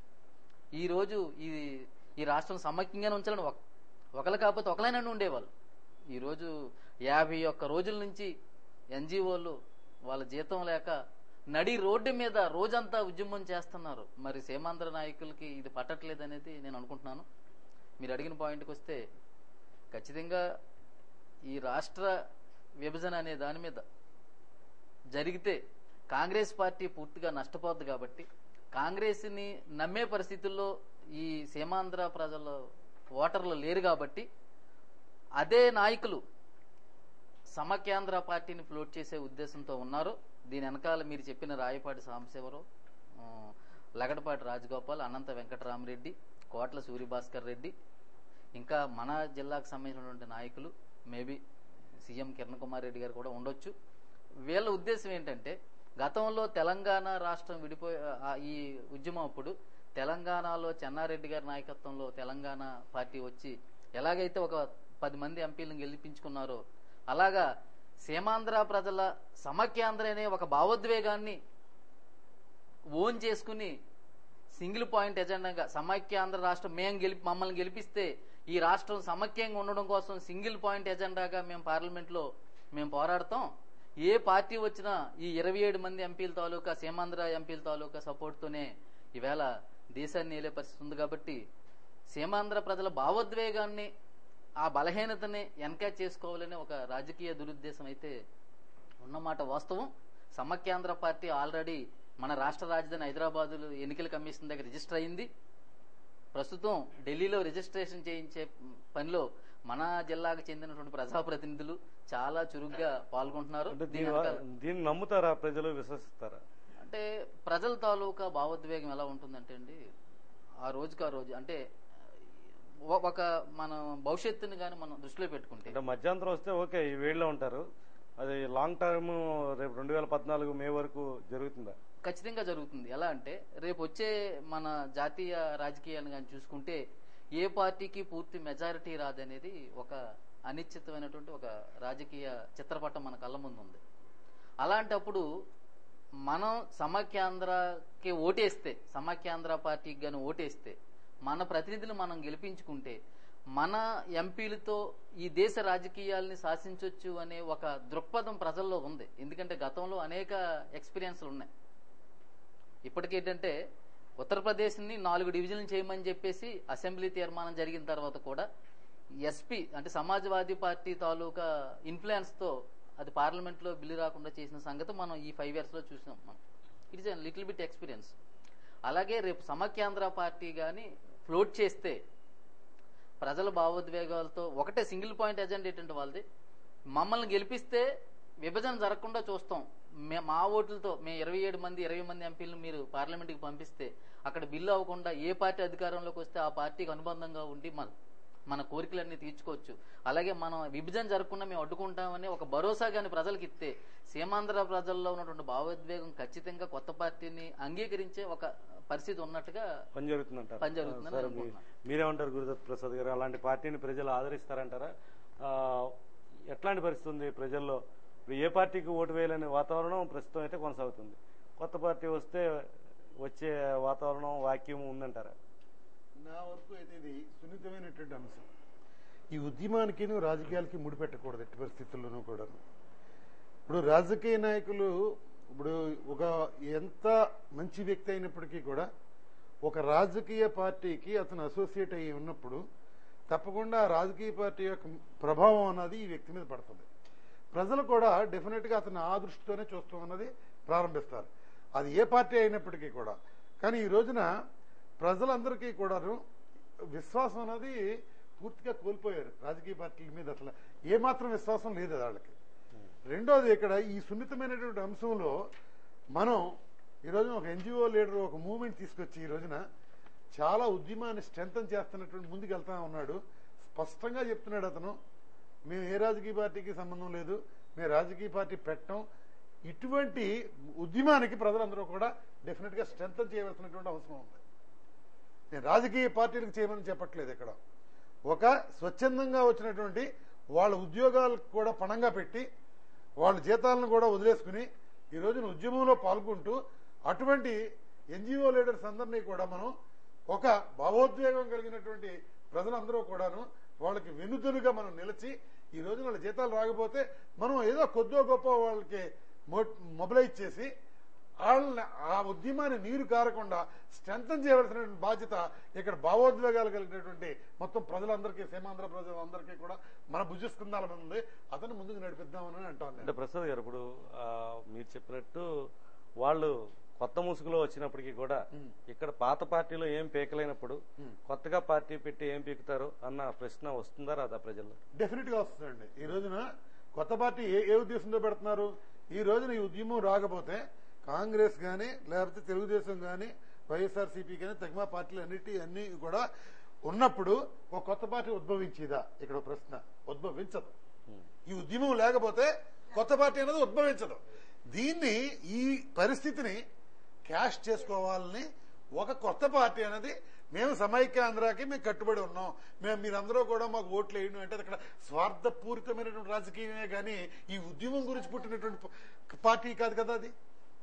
ఈ రోజు ఈ ఈ రాష్ట్రం సమైక్యంగానే ఉంచాలని ఒక ఒకరు కాకపోతే ఒకలైనా ఉండేవాళ్ళు ఈరోజు యాభై ఒక్క రోజుల నుంచి ఎన్జిఓలు వాళ్ళ జీతం లేక నడి రోడ్డు మీద రోజంతా ఉద్యమం చేస్తున్నారు మరి సీమాంధ్ర నాయకులకి ఇది పట్టట్లేదు అనేది నేను అనుకుంటున్నాను మీరు అడిగిన పాయింట్కి వస్తే ఖచ్చితంగా ఈ రాష్ట్ర విభజన అనే దాని మీద జరిగితే కాంగ్రెస్ పార్టీ పూర్తిగా నష్టపోద్ది కాబట్టి కాంగ్రెస్ని నమ్మే పరిస్థితుల్లో ఈ సీమాంధ్ర ప్రజలు ఓటర్లు లేరు కాబట్టి అదే నాయకులు సమకేంద్ర పార్టీని ఫ్లోట్ చేసే ఉద్దేశంతో ఉన్నారు దీని వెనకాల మీరు చెప్పిన రాయపాటి సాంబశివరావు ఆ, లగడపాటి రాజగోపాల్ అనంత వెంకటరామరెడ్డి కోట్ల సూర్యభాస్కర్ రెడ్డి ఇంకా మన జిల్లాకు సంబంధించినటువంటి నాయకులు మేబీ సీఎం కిరణ్ కుమార్ రెడ్డి గారు కూడా ఉండొచ్చు వీళ్ళ ఉద్దేశం ఏంటంటే గతంలో తెలంగాణ రాష్ట్రం విడిపోయి ఆ, ఈ ఉద్యమం అప్పుడు తెలంగాణలో చెన్నారెడ్డి గారి నాయకత్వంలో తెలంగాణ పార్టీ వచ్చి ఎలాగైతే ఒక పది మంది ఎంపీలను గెలిపించుకున్నారో అలాగా సీమాంధ్ర ప్రజల సమైక్యాంధ్ర అనే ఒక భావోద్వేగాన్ని ఓన్ చేసుకుని సింగిల్ పాయింట్ ఎజెండాగా సమైక్యాంధ్ర రాష్ట్రం మేము గెలిపి మమ్మల్ని గెలిపిస్తే ఈ రాష్ట్రం సమైక్యంగా ఉండడం కోసం సింగిల్ పాయింట్ ఎజెండాగా మేము పార్లమెంట్లో మేము పోరాడతాం ఏ పార్టీ వచ్చినా ఈ ఇరవై ఏడు మంది ఎంపీల తాలూకా సీమాంధ్ర ఎంపీల తాలూకా సపోర్ట్తోనే ఈవేళ దేశాన్ని ఏలే పరిస్థితి ఉంది కాబట్టి సీమాంధ్ర ప్రజల భావోద్వేగాన్ని ఆ బలహీనతని ఎన్కాచ్ చేసుకోవాలనే ఒక రాజకీయ దురుద్దేశం అయితే ఉన్నమాట వాస్తవం సమైక్యాంధ్ర పార్టీ ఆల్రెడీ మన రాష్ట్ర రాజధాని హైదరాబాద్ ఎన్నికల కమిషన్ దగ్గర రిజిస్టర్ అయింది ప్రస్తుతం ఢిల్లీలో రిజిస్ట్రేషన్ చేయించే పనిలో మన జిల్లాకు చెందినటువంటి ప్రజాప్రతినిధులు చాలా చురుగ్గా పాల్గొంటున్నారు అంటే దీని దీని వెనకాల- దీన్ని నమ్ముతారా ప్రజలు విశ్వసిస్తారా అంటే ప్రజల తాలూకా భావోద్వేగం ఎలా ఉంటుందంటే అండి ఆ రోజుకి ఆ రోజు అంటే ఒ- ఒక మన భవిష్యత్తుని కానీ మనం దృష్టిలో పెట్టుకుంటే అంటే మధ్యాంతరం వస్తే ఓకే ఈ వేడిలో ఉంటారు అది లాంగ్ టర్మ్ రేపు రెండు వేల పద్నాలుగు మే వరకు జరుగుతుందా ఖచ్చితంగా జరుగుతుంది ఎలా అంటే రేపు వచ్చే మన జాతీయ రాజకీయాలను కానీ చూసుకుంటే ఏ పార్టీకి పూర్తి మెజారిటీ రాదనేది ఒక అనిశ్చితమైనటువంటి ఒక రాజకీయ చిత్రపటం మన కళ్ళ ముందు ఉంది అలాంటప్పుడు మనం సమాఖ్యాంధ్రకి ఓటేస్తే సమాఖ్యాంధ్ర పార్టీకి కానీ ఓటేస్తే మన ప్రతినిధులు మనం గెలిపించుకుంటే మన ఎంపీలతో ఈ దేశ రాజకీయాల్ని శాసించవచ్చు అనే ఒక దృక్పథం ప్రజల్లో ఉంది ఎందుకంటే గతంలో అనేక ఎక్స్పీరియన్స్లు ఉన్నాయి ఇప్పటికేంటంటే ఉత్తరప్రదేశ్ని నాలుగు డివిజన్లు చేయమని చెప్పేసి అసెంబ్లీ తీర్మానం జరిగిన తర్వాత కూడా ఎస్పీ అంటే సమాజ్వాదీ పార్టీ తాలూకా ఇన్ఫ్లుయెన్స్ తో అది పార్లమెంట్ లో బిల్లు రాకుండా చేసిన సంగతి మనం ఈ ఫైవ్ ఇయర్స్ లో చూసినాం మనం it is little bit experience అలాగే రేపు సమాఖ్యాంధ్ర పార్టీ కానీ ఫ్లోట్ చేస్తే ప్రజల భావోద్వేగాలతో ఒకటే సింగిల్ పాయింట్ ఎజెండా ఏంటంటే వాళ్ళది మమ్మల్ని గెలిపిస్తే విభజన జరగకుండా చూస్తాం మే- మా ఓట్లతో మేము ఇరవై ఏడు మంది ఇరవై మంది ఎంపీలను మీరు పార్లమెంట్కి పంపిస్తే అక్కడ బిల్లు అవ్వకుండా ఏ పార్టీ అధికారంలోకి వస్తే ఆ పార్టీకి అనుబంధంగా ఉండి మన మన కోరికలన్నీ తీర్చుకోవచ్చు అలాగే మనం విభజన జరగకుండా మేము అడ్డుకుంటామని ఒక భరోసా కానీ ప్రజలకు ఇస్తే సీమాంధ్ర ప్రజల్లో ఉన్నటువంటి భావోద్వేగం ఖచ్చితంగా కొత్త పార్టీని అంగీకరించే ఒక పరిస్థితి ఉన్నట్టుగా పని జరుగుతుందంటారు పని జరుగుతుందని సరే, అనుకుంటున్నాను. మీ- మీరేమంటారు గురుదత్ ప్రసాద్ గారు అలాంటి పార్టీని ప్రజలు ఆదరిస్తారంటారా ఆ, ఎట్లాంటి పరిస్థితి ఉంది ప్రజల్లో ఇప్పుడు ఏ పార్టీకి ఓటు వేయాలనే వాతావరణం ప్రస్తుతం అయితే కొనసాగుతుంది కొత్త పార్టీ వస్తే వచ్చే వాతావరణం వాక్యం ఉందంటారా నా వరకు అయితే ఇది సున్నితమైనటువంటి అంశం ఈ ఉద్యమానికి రాజకీయాలకి ముడిపెట్టకూడదు ఎట్టి పరిస్థితుల్లోనూ కూడా ఇప్పుడు రాజకీయ నాయకులు ఇప్పుడు ఒక ఎంత మంచి వ్యక్తి అయినప్పటికీ కూడా ఒక రాజకీయ పార్టీకి అతను అసోసియేట్ అయ్యి ఉన్నప్పుడు తప్పకుండా ఆ రాజకీయ పార్టీ యొక్క ప్రభావం అన్నది ఈ వ్యక్తి మీద పడుతుంది ప్రజలు కూడా డెఫినెట్ గా అతను ఆ దృష్టితోనే చూస్తూ ఉన్నది ప్రారంభిస్తారు అది ఏ పార్టీ అయినప్పటికీ కూడా కానీ ఈ రోజున ప్రజలందరికీ కూడాను విశ్వాసం అనేది పూర్తిగా కోల్పోయారు రాజకీయ పార్టీల మీద అసలు ఏమాత్రం విశ్వాసం లేదు వాళ్ళకి రెండోది ఇక్కడ ఈ సున్నితమైనటువంటి అంశంలో మనం ఈ రోజున ఒక ఎన్జిఓ లీడర్ ఒక మూవ్మెంట్ తీసుకొచ్చి ఈ రోజున చాలా ఉద్యమాన్ని స్ట్రెంథన్ చేస్తున్నటువంటి ముందుకు వెళ్తా ఉన్నాడు స్పష్టంగా చెప్తున్నాడు అతను మేము ఏ రాజకీయ పార్టీకి సంబంధం లేదు మేము రాజకీయ పార్టీ పెట్టం ఇటువంటి ఉద్యమానికి ప్రజలందరూ కూడా డెఫినెట్ గా స్ట్రెంథన్ చేయవలసినటువంటి అవసరం ఉంది నేను రాజకీయ పార్టీలకు చేయమని చెప్పట్లేదు ఇక్కడ ఒక స్వచ్ఛందంగా వచ్చినటువంటి వాళ్ళ ఉద్యోగాలకు కూడా పణంగా పెట్టి వాళ్ళ జీతాలను కూడా వదిలేసుకుని ఈ రోజున ఉద్యమంలో పాల్గొంటూ అటువంటి ఎన్జిఓ లీడర్స్ అందరినీ కూడా మనం ఒక భావోద్వేగం కలిగినటువంటి ప్రజలందరూ కూడాను వాళ్ళకి వెనుదనుగా మనం నిలిచి ఈ రోజున వాళ్ళ జీతాలు రాకపోతే మనం ఏదో కొద్దో గొప్ప వాళ్ళకి మో- మొబిలైజ్ చేసి వాళ్ళని ఆ ఉద్యమాన్ని నీరు కారకుండా స్ట్రెంథన్ చేయవలసినటువంటి బాధ్యత ఇక్కడ భావోద్వేగాలు కలిగినటువంటి మొత్తం ప్రజలందరికీ సీమాంధ్ర ప్రజలందరికీ కూడా మన భుజిస్కుందాలని ఉంది అతను ముందుకు నడిపిద్దామని అంటాను అంటే నేను. ప్రసాద్ గారు ఇప్పుడు ఆ, మీరు చెప్పినట్టు వాళ్ళు కొత్త ముసుగులో వచ్చినప్పటికీ కూడా ఇక్కడ పాత పార్టీలో ఏం పీకలేనప్పుడు కొత్తగా పార్టీ పెట్టి ఏం పీకుతారు అన్న ప్రశ్న వస్తుందా రాదా ప్రజల్లో డెఫినెట్ గా వస్తుందండి ఈ రోజున కొత్త పార్టీ ఏ ఏ ఉద్దేశంతో పెడుతున్నారు ఈ రోజున ఈ ఉద్యమం రాకపోతే కాంగ్రెస్ గాని లేకపోతే తెలుగుదేశం గాని వైఎస్ఆర్సీపీ గాని తగ్మా పార్టీలు అన్నిటి అన్ని కూడా ఉన్నప్పుడు ఒక కొత్త పార్టీ ఉద్భవించేదా ఇక్కడ ఒక ప్రశ్న ఉద్భవించదు ఈ ఉద్యమం లేకపోతే కొత్త పార్టీ అనేది ఉద్భవించదు దీన్ని ఈ పరిస్థితిని క్యాష్ చేసుకోవాలని ఒక కొత్త పార్టీ అనేది మేము సమైక్య ఆంధ్రాకి మేము కట్టుబడి ఉన్నాం మేము మీరందరూ కూడా మాకు ఓట్లు వేయండి అంటే అది అక్కడ స్వార్థపూరితమైనటువంటి రాజకీయమే కానీ ఈ ఉద్యమం గురించి పుట్టినటువంటి ప- పార్టీ కాదు కదా అది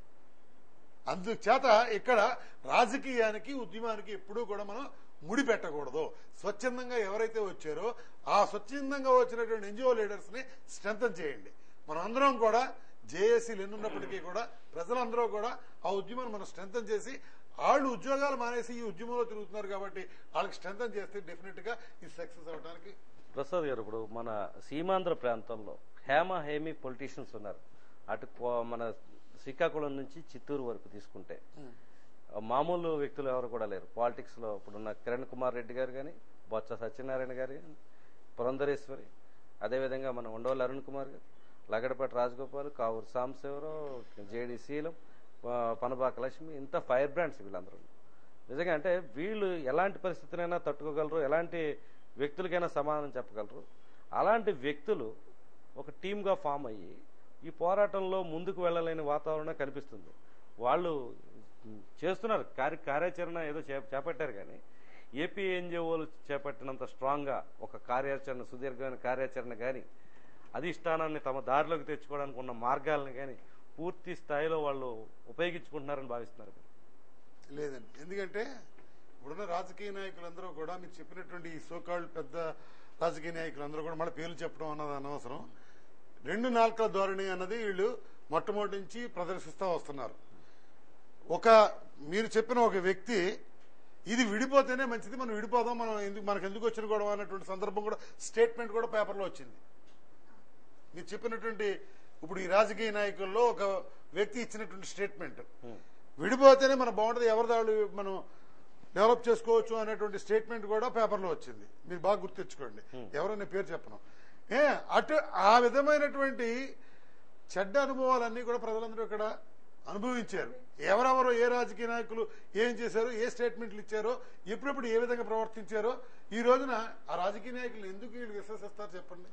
అందుచేత ఇక్కడ రాజకీయానికి ఉద్యమానికి ఎప్పుడూ కూడా మనం ముడి పెట్టకూడదు స్వచ్ఛందంగా ఎవరైతే వచ్చారో ఆ స్వచ్ఛందంగా వచ్చినటువంటి ఎన్జిఓ లీడర్స్ ని స్ట్రెంథన్ చేయండి మనం అందరం కూడా జేఏసీలు ఎన్నున్నప్పటికీ కూడా ప్రజలందరూ కూడా ఆ ఉద్యమాన్ని మనం స్ట్రెంథన్ చేసి వాళ్ళు ఉద్యోగాలు మానేసి ఈ ఉద్యమంలో తిరుగుతున్నారు కాబట్టి వాళ్ళకి స్ట్రెంథన్ చేస్తే డెఫినెట్ గా ఇది సక్సెస్ అవడానికి ప్రసాద్ గారు ఇప్పుడు మన సీమాంధ్ర ప్రాంతంలో హేమ హేమి పొలిటీషియన్స్ ఉన్నారు అటు కో- మన శ్రీకాకుళం నుంచి చిత్తూరు వరకు తీసుకుంటే ఆ మామూలు వ్యక్తులు ఎవరు కూడా లేరు పాలిటిక్స్ లో ఇప్పుడున్న కిరణ్ కుమార్ రెడ్డి గారు కానీ బొత్స సత్యనారాయణ గారు కానీ పురంధరేశ్వరి అదేవిధంగా మన ఉండవల్లి అరుణ్ కుమార్ గారు లగడపాటి రాజగోపాల్ కావూరు సాంబశివరావు జేడి శీలం ఆ, పనబాక లక్ష్మి ఇంత ఫైర్ బ్రాండ్స్ వీళ్ళందరూ నిజంగా అంటే వీళ్ళు ఎలాంటి పరిస్థితినైనా తట్టుకోగలరు ఎలాంటి వ్యక్తులకైనా సమాధానం చెప్పగలరు అలాంటి వ్యక్తులు ఒక టీమ్గా ఫామ్ అయ్యి ఈ పోరాటంలో ముందుకు వెళ్ళలేని వాతావరణం కనిపిస్తుంది వాళ్ళు చేస్తున్నారు కార్య కార్యాచరణ ఏదో చే- చేపట్టారు కానీ ఏపీ ఎన్జిఓలు చేపట్టినంత స్ట్రాంగ్గా ఒక కార్యాచరణ సుదీర్ఘమైన కార్యాచరణ కానీ అధిష్టానాన్ని తమ దారిలోకి తెచ్చుకోవడానికి ఉన్న మార్గాలను కానీ పూర్తి స్థాయిలో వాళ్ళు ఉపయోగించుకుంటున్నారని భావిస్తున్నారు లేదండి ఎందుకంటే ఇప్పుడున్న రాజకీయ నాయకులందరూ కూడా మీరు చెప్పినటువంటి ఈ సోకాళ్ళు పెద్ద రాజకీయ నాయకులందరూ కూడా మళ్ళీ పేర్లు చెప్పడం అన్నది అనవసరం రెండు నాలుకల ధోరణి అన్నది వీళ్ళు మొట్టమొదటి నుంచి ప్రదర్శిస్తూ వస్తున్నారు ఒక మీరు చెప్పిన ఒక వ్యక్తి ఇది విడిపోతేనే మంచిది మనం విడిపోదాం మనం ఎందుకు మనకు ఎందుకు వచ్చిన గొడవ అన్నటువంటి సందర్భం కూడా స్టేట్మెంట్ కూడా పేపర్లో వచ్చింది మీరు చెప్పినటువంటి ఇప్పుడు ఈ రాజకీయ నాయకుల్లో ఒక వ్యక్తి ఇచ్చినటువంటి స్టేట్మెంట్ విడిపోతేనే మన బాగుంటుంది ఎవరి దాళ్ళు మనం డెవలప్ చేసుకోవచ్చు అనేటువంటి స్టేట్మెంట్ కూడా పేపర్లో వచ్చింది మీరు బాగా గుర్తించుకోండి ఎవరైనా పేరు చెప్పను ఏ అటు ఆ విధమైనటువంటి చెడ్డ అనుభవాలన్నీ కూడా ప్రజలందరూ ఇక్కడ అనుభవించారు ఎవరెవరో ఏ రాజకీయ నాయకులు ఏం చేశారో ఏ స్టేట్మెంట్లు ఇచ్చారో ఎప్పుడెప్పుడు ఏ విధంగా ప్రవర్తించారో ఈ రోజున ఆ రాజకీయ నాయకులు ఎందుకు వీళ్ళు విశ్వసిస్తారు చెప్పండి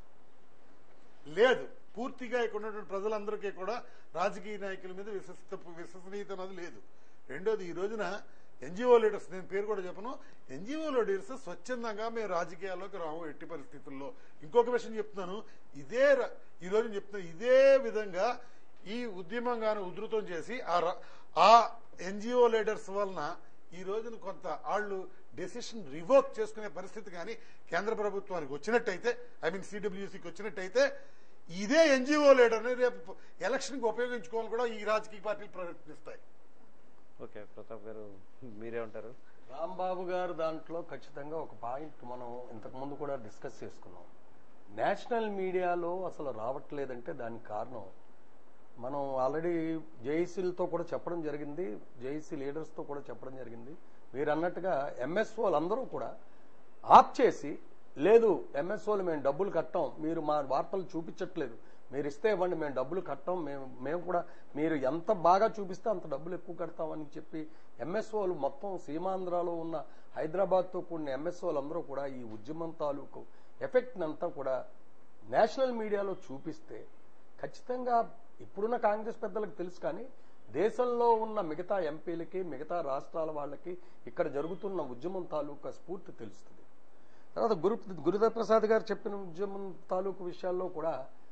లేదు పూర్తిగా ఇక్కడ ఉన్నటువంటి ప్రజలందరికీ కూడా రాజకీయ నాయకుల మీద విశ్వసిత విశ్వసనీయత అనేది లేదు రెండోది ఈ రోజున ఎన్జిఓ లీడర్స్ నేను పేరు కూడా చెప్పను ఎన్జిఓ లీడర్స్ స్వచ్ఛందంగా మేము రాజకీయాల్లోకి రాము ఎట్టి పరిస్థితుల్లో ఇంకొక విషయం చెప్తున్నాను ఇదే ర- ఈ రోజు చెప్తున్నాను ఇదే విధంగా ఈ ఉద్యమంగాను ఉధృతం చేసి ఆ ర- ఆ ఎన్జిఓ లీడర్స్ వలన ఈ రోజున కొంత వాళ్ళు డెసిషన్ రివోక్ చేసుకునే పరిస్థితి కానీ కేంద్ర ప్రభుత్వానికి వచ్చినట్టయితే ఐ మీన్ సిడబ్ల్యూసీకి వచ్చినట్టయితే ఇదే ఎన్జిఓ లీడర్ని రేపు ఎలక్షన్కి ఉపయోగించుకోవాలని కూడా ఈ రాజకీయ పార్టీలు ప్రయత్నిస్తాయి ఓకే ప్రతాప్ గారు మీరేమంటారు రాంబాబు గారు దాంట్లో ఖచ్చితంగా ఒక పాయింట్ మనం ఇంతకు ముందు కూడా డిస్కస్ చేసుకున్నాం నేషనల్ మీడియాలో అసలు రావట్లేదంటే దానికి కారణం మనం ఆల్రెడీ జేఈసీలతో కూడా చెప్పడం జరిగింది జేఈసీ లీడర్స్తో కూడా చెప్పడం జరిగింది మీరు అన్నట్టుగా ఎంఎస్ఓలు అందరూ కూడా ఆప్ చేసి లేదు ఎంఎస్ఓలు మేము డబ్బులు కట్టాం మీరు మా వార్తలు చూపించట్లేదు మీరు ఇస్తే ఇవ్వండి మేము డబ్బులు కట్టాం మేము మేము కూడా మీరు ఎంత బాగా చూపిస్తే అంత డబ్బులు ఎక్కువ కడతామని చెప్పి ఎంఎస్ఓలు మొత్తం సీమాంధ్రాలో ఉన్న హైదరాబాద్తో కూడిన ఎంఎస్ఓలు అందరూ కూడా ఈ ఉద్యమం తాలూకు ఎఫెక్ట్ అంతా కూడా నేషనల్ మీడియాలో చూపిస్తే ఖచ్చితంగా ఇప్పుడున్న కాంగ్రెస్ పెద్దలకు తెలుసు కానీ దేశంలో ఉన్న మిగతా ఎంపీలకి మిగతా రాష్ట్రాల వాళ్ళకి ఇక్కడ జరుగుతున్న ఉద్యమం తాలూకా స్ఫూర్తి తెలుస్తుంది తర్వాత గురు గురుదర్ ప్రసాద్ గారు చెప్పిన ఉద్యమం తాలూకు విషయాల్లో కూడా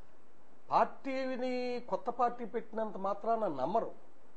పార్టీని కొత్త పార్టీ పెట్టినంత మాత్రాన నమ్మరు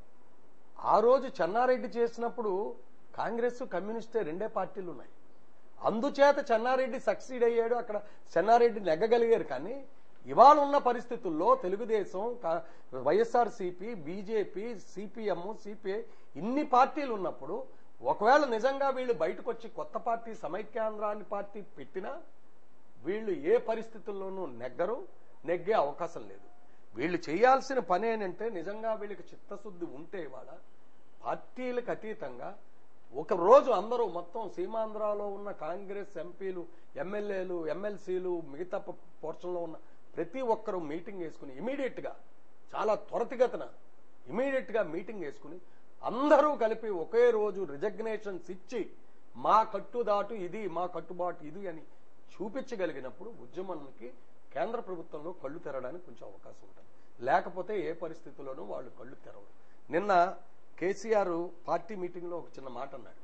ఆ రోజు చెన్నారెడ్డి చేసినప్పుడు కాంగ్రెస్ కమ్యూనిస్టే రెండే పార్టీలు ఉన్నాయి అందుచేత చెన్నారెడ్డి సక్సీడ్ అయ్యాడు అక్కడ చెన్నారెడ్డి నెగ్గగలిగారు కానీ ఇవాళ ఉన్న పరిస్థితుల్లో తెలుగుదేశం కా- వైఎస్ఆర్సీపీ బీజేపీ సిపిఎం సిపిఐ ఇన్ని పార్టీలు ఉన్నప్పుడు ఒకవేళ నిజంగా వీళ్ళు బయటకు వచ్చి కొత్త పార్టీ సమైక్యాంధ్రాన్ని పార్టీ పెట్టినా వీళ్ళు ఏ పరిస్థితుల్లోనూ నెగ్గరు నెగ్గే అవకాశం లేదు వీళ్ళు చేయాల్సిన పని ఏంటంటే నిజంగా వీళ్ళకి చిత్తశుద్ధి ఉంటే ఇవాళ పార్టీలకు అతీతంగా ఒక రోజు అందరూ మొత్తం సీమాంధ్రాలో ఉన్న కాంగ్రెస్ ఎంపీలు ఎమ్మెల్యేలు ఎమ్మెల్సీలు మిగతా ప- పోర్షన్లో ఉన్న ప్రతి ఒక్కరూ మీటింగ్ వేసుకుని ఇమీడియట్ గా చాలా త్వరితగతిన ఇమీడియట్ గా మీటింగ్ వేసుకుని అందరూ కలిపి ఒకే రోజు రిజగ్నేషన్స్ ఇచ్చి మా కట్టుదాటు ఇది మా కట్టుబాటు ఇది అని చూపించగలిగినప్పుడు ఉద్యమానికి కేంద్ర ప్రభుత్వంలో కళ్ళు తెరడానికి కొంచెం అవకాశం ఉంటుంది లేకపోతే ఏ పరిస్థితుల్లోనూ వాళ్ళు కళ్ళు తెరవరు నిన్న కేసీఆర్ పార్టీ మీటింగ్లో ఒక చిన్న మాట అన్నాడు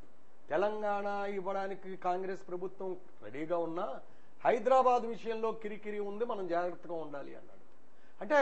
తెలంగాణ ఇవ్వడానికి కాంగ్రెస్ ప్రభుత్వం రెడీగా ఉన్నా హైదరాబాద్ విషయంలో కిరికిరి ఉంది మనం జాగ్రత్తగా ఉండాలి అన్నాడు అంటే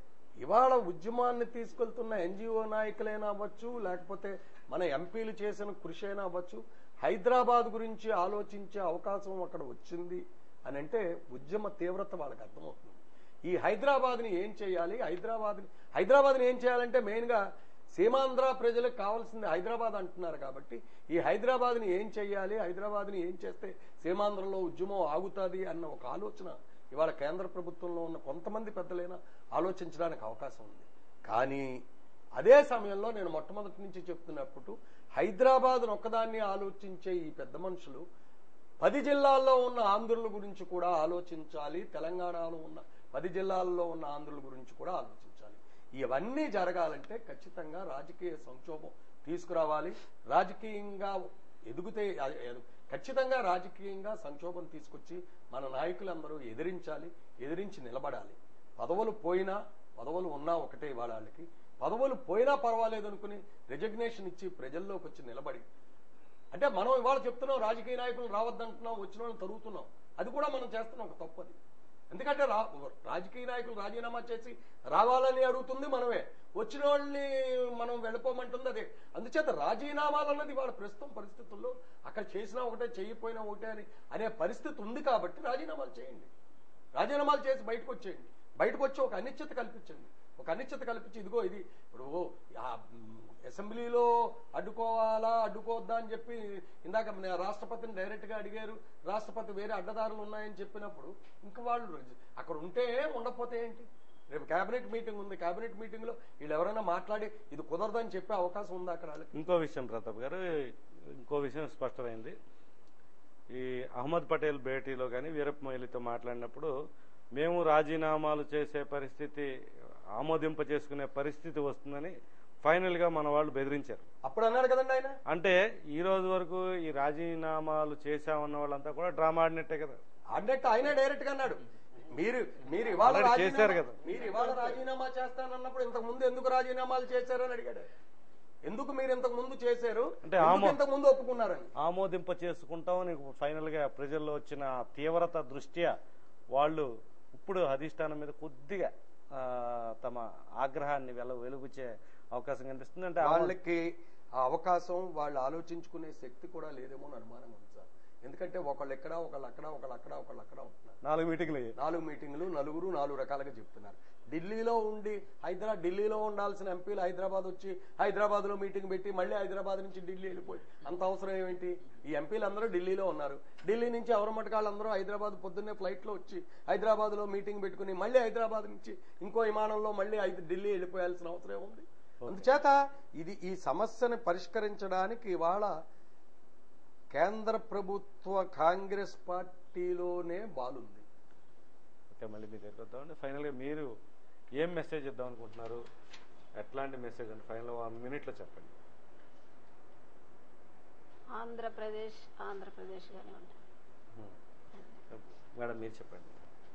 ఇవాళ ఉద్యమాన్ని తీసుకెళ్తున్న ఎన్జిఓ నాయకులైనా అవ్వచ్చు లేకపోతే మన ఎంపీలు చేసిన కృషి అయినా అవ్వచ్చు హైదరాబాద్ గురించి ఆలోచించే అవకాశం అక్కడ వచ్చింది అని అంటే ఉద్యమ తీవ్రత వాళ్ళకి అర్థమవుతుంది ఈ హైదరాబాద్ని ఏం చేయాలి హైదరాబాద్ని హైదరాబాద్ని ఏం చేయాలంటే మెయిన్గా సీమాంధ్ర ప్రజలకు కావాల్సింది హైదరాబాద్ అంటున్నారు కాబట్టి ఈ హైదరాబాద్ని ఏం చేయాలి హైదరాబాద్ని ఏం చేస్తే సీమాంధ్రలో ఉద్యమం ఆగుతుంది అన్న ఒక ఆలోచన ఇవాళ కేంద్ర ప్రభుత్వంలో ఉన్న కొంతమంది పెద్దలైనా ఆలోచించడానికి అవకాశం ఉంది కానీ అదే సమయంలో నేను మొట్టమొదటి నుంచి చెప్తున్నప్పుడు హైదరాబాద్ ఒక్కదాన్ని ఆలోచించే ఈ పెద్ద మనుషులు పది జిల్లాల్లో ఉన్న ఆంధ్రుల గురించి కూడా ఆలోచించాలి తెలంగాణలో ఉన్న పది జిల్లాల్లో ఉన్న ఆంధ్రుల గురించి కూడా ఆలోచించాలి ఇవన్నీ జరగాలంటే ఖచ్చితంగా రాజకీయ సంక్షోభం తీసుకురావాలి రాజకీయంగా ఎదుగుతే ఎదు- ఖచ్చితంగా రాజకీయంగా సంక్షోభం తీసుకొచ్చి మన నాయకులందరూ ఎదిరించాలి ఎదిరించి నిలబడాలి పదవులు పోయినా పదవులు ఉన్నా ఒకటే ఇవాళ వాళ్ళకి పదవులు పోయినా పర్వాలేదు అనుకుని రిజగ్నేషన్ ఇచ్చి ప్రజల్లోకి వచ్చి నిలబడి అంటే మనం ఇవాళ చెప్తున్నాం రాజకీయ నాయకులు రావద్దంటున్నాం వచ్చిన వాళ్ళని తరుగుతున్నాం అది కూడా మనం చేస్తున్నాం ఒక తప్పది ఎందుకంటే రా రాజకీయ నాయకులు రాజీనామా చేసి రావాలని అడుగుతుంది మనమే వచ్చిన వాళ్ళని మనం వెళ్ళిపోమంటుంది అదే అందుచేత రాజీనామాలు అన్నది వాళ్ళ ప్రస్తుతం పరిస్థితుల్లో అక్కడ చేసినా ఒకటే చేయకపోయినా ఒకటే అని అనే పరిస్థితి ఉంది కాబట్టి రాజీనామాలు చేయండి రాజీనామాలు చేసి బయటకు వచ్చేయండి బయటకు వచ్చి ఒక అనిశ్చిత కల్పించండి ఒక అనిశ్చిత కల్పించి ఇదిగో ఇది ఇప్పుడు ఆ, మ్, అసెంబ్లీలో అడ్డుకోవాలా అడ్డుకోవద్దా అని చెప్పి ఇందాక మన రాష్ట్రపతిని డైరెక్ట్ గా అడిగారు రాష్ట్రపతి వేరే అడ్డదారులు ఉన్నాయని చెప్పినప్పుడు ఇంకా వాళ్ళు అక్కడ ఉంటే ఉండకపోతే ఏంటి రేపు కేబినెట్ మీటింగ్ ఉంది కేబినెట్ మీటింగ్ లో వీళ్ళు ఎవరైనా మాట్లాడి ఇది కుదరదని చెప్పే అవకాశం ఉందా అక్కడ వాళ్ళకి ఇంకో విషయం ప్రతాప్ గారు ఇంకో విషయం స్పష్టమైంది ఈ అహ్మద్ పటేల్ భేటీలో కానీ వీరప్ప మొయిలితో మాట్లాడినప్పుడు మేము రాజీనామాలు చేసే పరిస్థితి ఆమోదింప చేసుకునే పరిస్థితి వస్తుందని ఫైనల్ గా మన వాళ్ళు బెదిరించారు అప్పుడు అన్నాడు కదండి ఆయన అంటే ఈ రోజు వరకు ఈ రాజీనామాలు చేశామన్న వాళ్ళంతా కూడా డ్రామా ఆడినట్టే కదా అన్నట్టు ఆయనే డైరెక్ట్ గా అన్నాడు మీరు మీరు ఇవాళ Already రాజీనామా- చేశారు కదా. మీరు ఇవాళ రాజీనామా చేస్తానన్నప్పుడు ఇంతకు ముందు ఎందుకు రాజీనామాలు చేశారని అడిగాడు ఎందుకు మీరు ఇంతకు ముందు చేశారు అంటే ఎందుకు ఆమో- ఇంతకు ముందు ఒప్పుకున్నారని ఆమోదింప చేసుకుంటామని ఫైనల్ గా ప్రజల్లో వచ్చిన తీవ్రత దృష్ట్యా వాళ్ళు ఇప్పుడు అధిష్టానం మీద కొద్దిగా ఆ, తమ ఆగ్రహాన్ని వెల వెలుగుచ్చే అవకాశం కనిపిస్తుంది అంటే ఆమోద- వాళ్ళకి ఆ అవకాశం వాళ్ళు ఆలోచించుకునే శక్తి కూడా లేదేమో అని అనుమానం ఉంది సార్ ఎందుకంటే ఒకళ్ళు ఎక్కడ ఒకళ్ళు అక్కడ ఒకళ్ళు అక్కడ ఒకళ్ళు అక్కడ ఉంటున్నారు నాలుగు మీటింగ్లు అయ్యాయి. నాలుగు మీటింగ్లు నలుగురు నాలుగు రకాలుగా చెప్తున్నారు ఢిల్లీలో ఉండి హైదరా ఢిల్లీలో ఉండాల్సిన ఎంపీలు హైదరాబాద్ వచ్చి హైదరాబాద్ లో మీటింగ్ పెట్టి మళ్ళీ హైదరాబాద్ నుంచి ఢిల్లీ వెళ్ళిపోయి అంత అవసరం ఏమిటి ఈ ఎంపీలు అందరూ ఢిల్లీలో ఉన్నారు ఢిల్లీ నుంచి ఎవరి మటకాళ్ళు అందరూ హైదరాబాద్ పొద్దున్నే ఫ్లైట్ లో వచ్చి హైదరాబాద్ లో మీటింగ్ పెట్టుకుని మళ్ళీ హైదరాబాద్ నుంచి ఇంకో విమానంలో మళ్ళీ హైద- ఢిల్లీ వెళ్ళిపోయాల్సిన అవసరం ఉంది అందుచేత ఇది ఈ సమస్యని పరిష్కరించడానికి ఇవాళ కేంద్ర ప్రభుత్వ కాంగ్రెస్ పార్టీలోనే బాలుంది ఓకే మళ్ళీ మీ దగ్గర వద్దామండి ఫైనల్ గా మీరు ఏం మెసేజ్ ఇద్దాం అనుకుంటున్నారు ఎట్లాంటి మెసేజ్ అంటే ఫైనల్ వన్ మినిట్ లో చెప్పండి ఆంధ్రప్రదేశ్ ఆంధ్రప్రదేశ్గానే ఉంటుంది మేడం మీరు చెప్పండి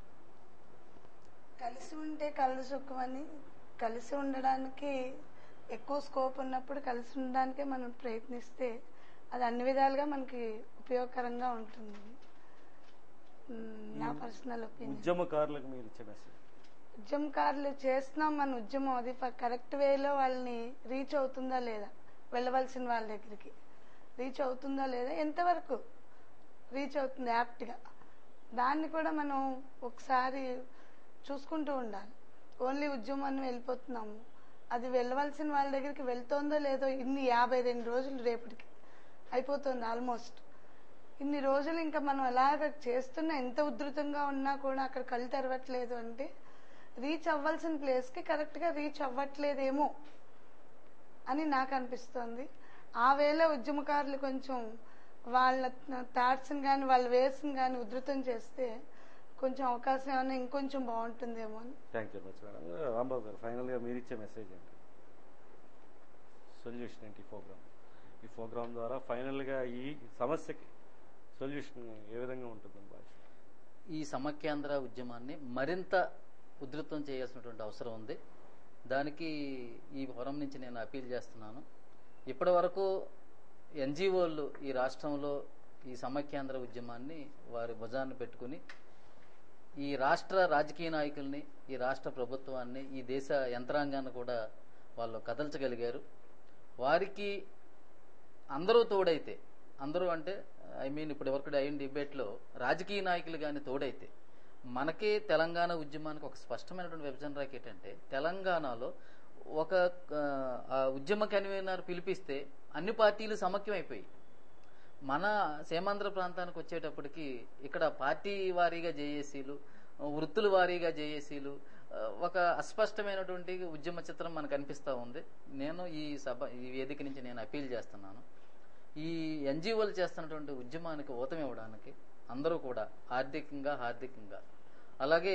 కలిసి ఉంటే కలదు సుఖం అని కలిసి ఉండడానికి ఎక్కువ స్కోప్ ఉన్నప్పుడు కలిసి ఉండడానికే మనం ప్రయత్నిస్తే అది అన్ని విధాలుగా మనకి ఉపయోగకరంగా ఉంటుంది మ్, నా పర్సనల్ ఒపీనియన్ ఉద్యమకారులకు మీరు ఇచ్చే మెసేజ్ ఉద్యమకారులు చేస్తున్నాం మన ఉద్యమం అది కరెక్ట్ వేలో వాళ్ళని రీచ్ అవుతుందా లేదా వెళ్ళవలసిన వాళ్ళ దగ్గరికి రీచ్ అవుతుందా లేదా ఎంతవరకు రీచ్ అవుతుంది యాప్ట్గా దాన్ని కూడా మనం ఒకసారి చూసుకుంటూ ఉండాలి ఓన్లీ ఉద్యమాన్ని వెళ్ళిపోతున్నాము అది వెళ్ళవలసిన వాళ్ళ దగ్గరికి వెళ్తోందో లేదో ఇన్ని యాభై రెండు రోజులు రేపటికి అయిపోతుంది ఆల్మోస్ట్ ఇన్ని రోజులు ఇంకా మనం ఎలాగ చేస్తున్నా ఎంత ఉధృతంగా ఉన్నా కూడా అక్కడ కళ్ళు తెరవట్లేదు అంటే రీచ్ అవ్వాల్సిన ప్లేస్కి కరెక్ట్గా రీచ్ అవ్వట్లేదేమో అని నాకు అనిపిస్తోంది ఆ వేళ ఉద్యమకారులు కొంచెం వాళ్ళ థాట్స్ని కానీ వాళ్ళ వేస్ని కానీ ఉధృతం చేస్తే కొంచెం అవకాశం ఏమైనా ఇంకొంచెం బాగుంటుందేమో అని thank you much madam Rambabu గారు ఫైనల్ గా మీరు ఇచ్చే మెసేజ్ ఏంటి సొల్యూషన్ ఏంటి ఈ ప్రోగ్రామ్ ఈ ప్రోగ్రామ్ ద్వారా ఫైనల్ గా ఈ సమస్యకి సొల్యూషన్ ఏ విధంగా ఉంటుంది భాష ఈ సమైక్యాంధ్ర ఉద్యమాన్ని మరింత ఉధృతం చేయాల్సినటువంటి అవసరం ఉంది దానికి ఈ ఫోరం నుంచి నేను అపీల్ చేస్తున్నాను ఇప్పటి వరకు ఎన్జిఓలు ఈ రాష్ట్రంలో ఈ సమైక్యాంధ్ర ఉద్యమాన్ని వారి భుజాన్ని పెట్టుకుని ఈ రాష్ట్ర రాజకీయ నాయకుల్ని ఈ రాష్ట్ర ప్రభుత్వాన్ని ఈ దేశ యంత్రాంగాన్ని కూడా వాళ్ళు కదల్చగలిగారు వారికి అందరూ తోడైతే అందరూ అంటే ఐ మీన్ ఇప్పటి వరకు అయిన డిబేట్లో రాజకీయ నాయకులు కానీ తోడైతే మనకే తెలంగాణ ఉద్యమానికి ఒక స్పష్టమైనటువంటి విభజన రేఖ ఏంటంటే తెలంగాణలో ఒక ఆ, ఆ ఉద్యమ కన్వీనర్ పిలిపిస్తే అన్ని పార్టీలు సమైక్యమైపోయి మన సీమాంధ్ర ప్రాంతానికి వచ్చేటప్పటికి ఇక్కడ పార్టీ వారీగా జేఏసీలు వృత్తుల వారీగా జేఏసీలు ఆ, ఒక అస్పష్టమైనటువంటి ఉద్యమ చిత్రం మనకు అనిపిస్తూ ఉంది నేను ఈ సభ ఈ వేదిక నుంచి నేను అపీల్ చేస్తున్నాను ఈ ఎన్జిఓలు చేస్తున్నటువంటి ఉద్యమానికి ఊతం ఇవ్వడానికి అందరూ కూడా ఆర్థికంగా హార్దికంగా అలాగే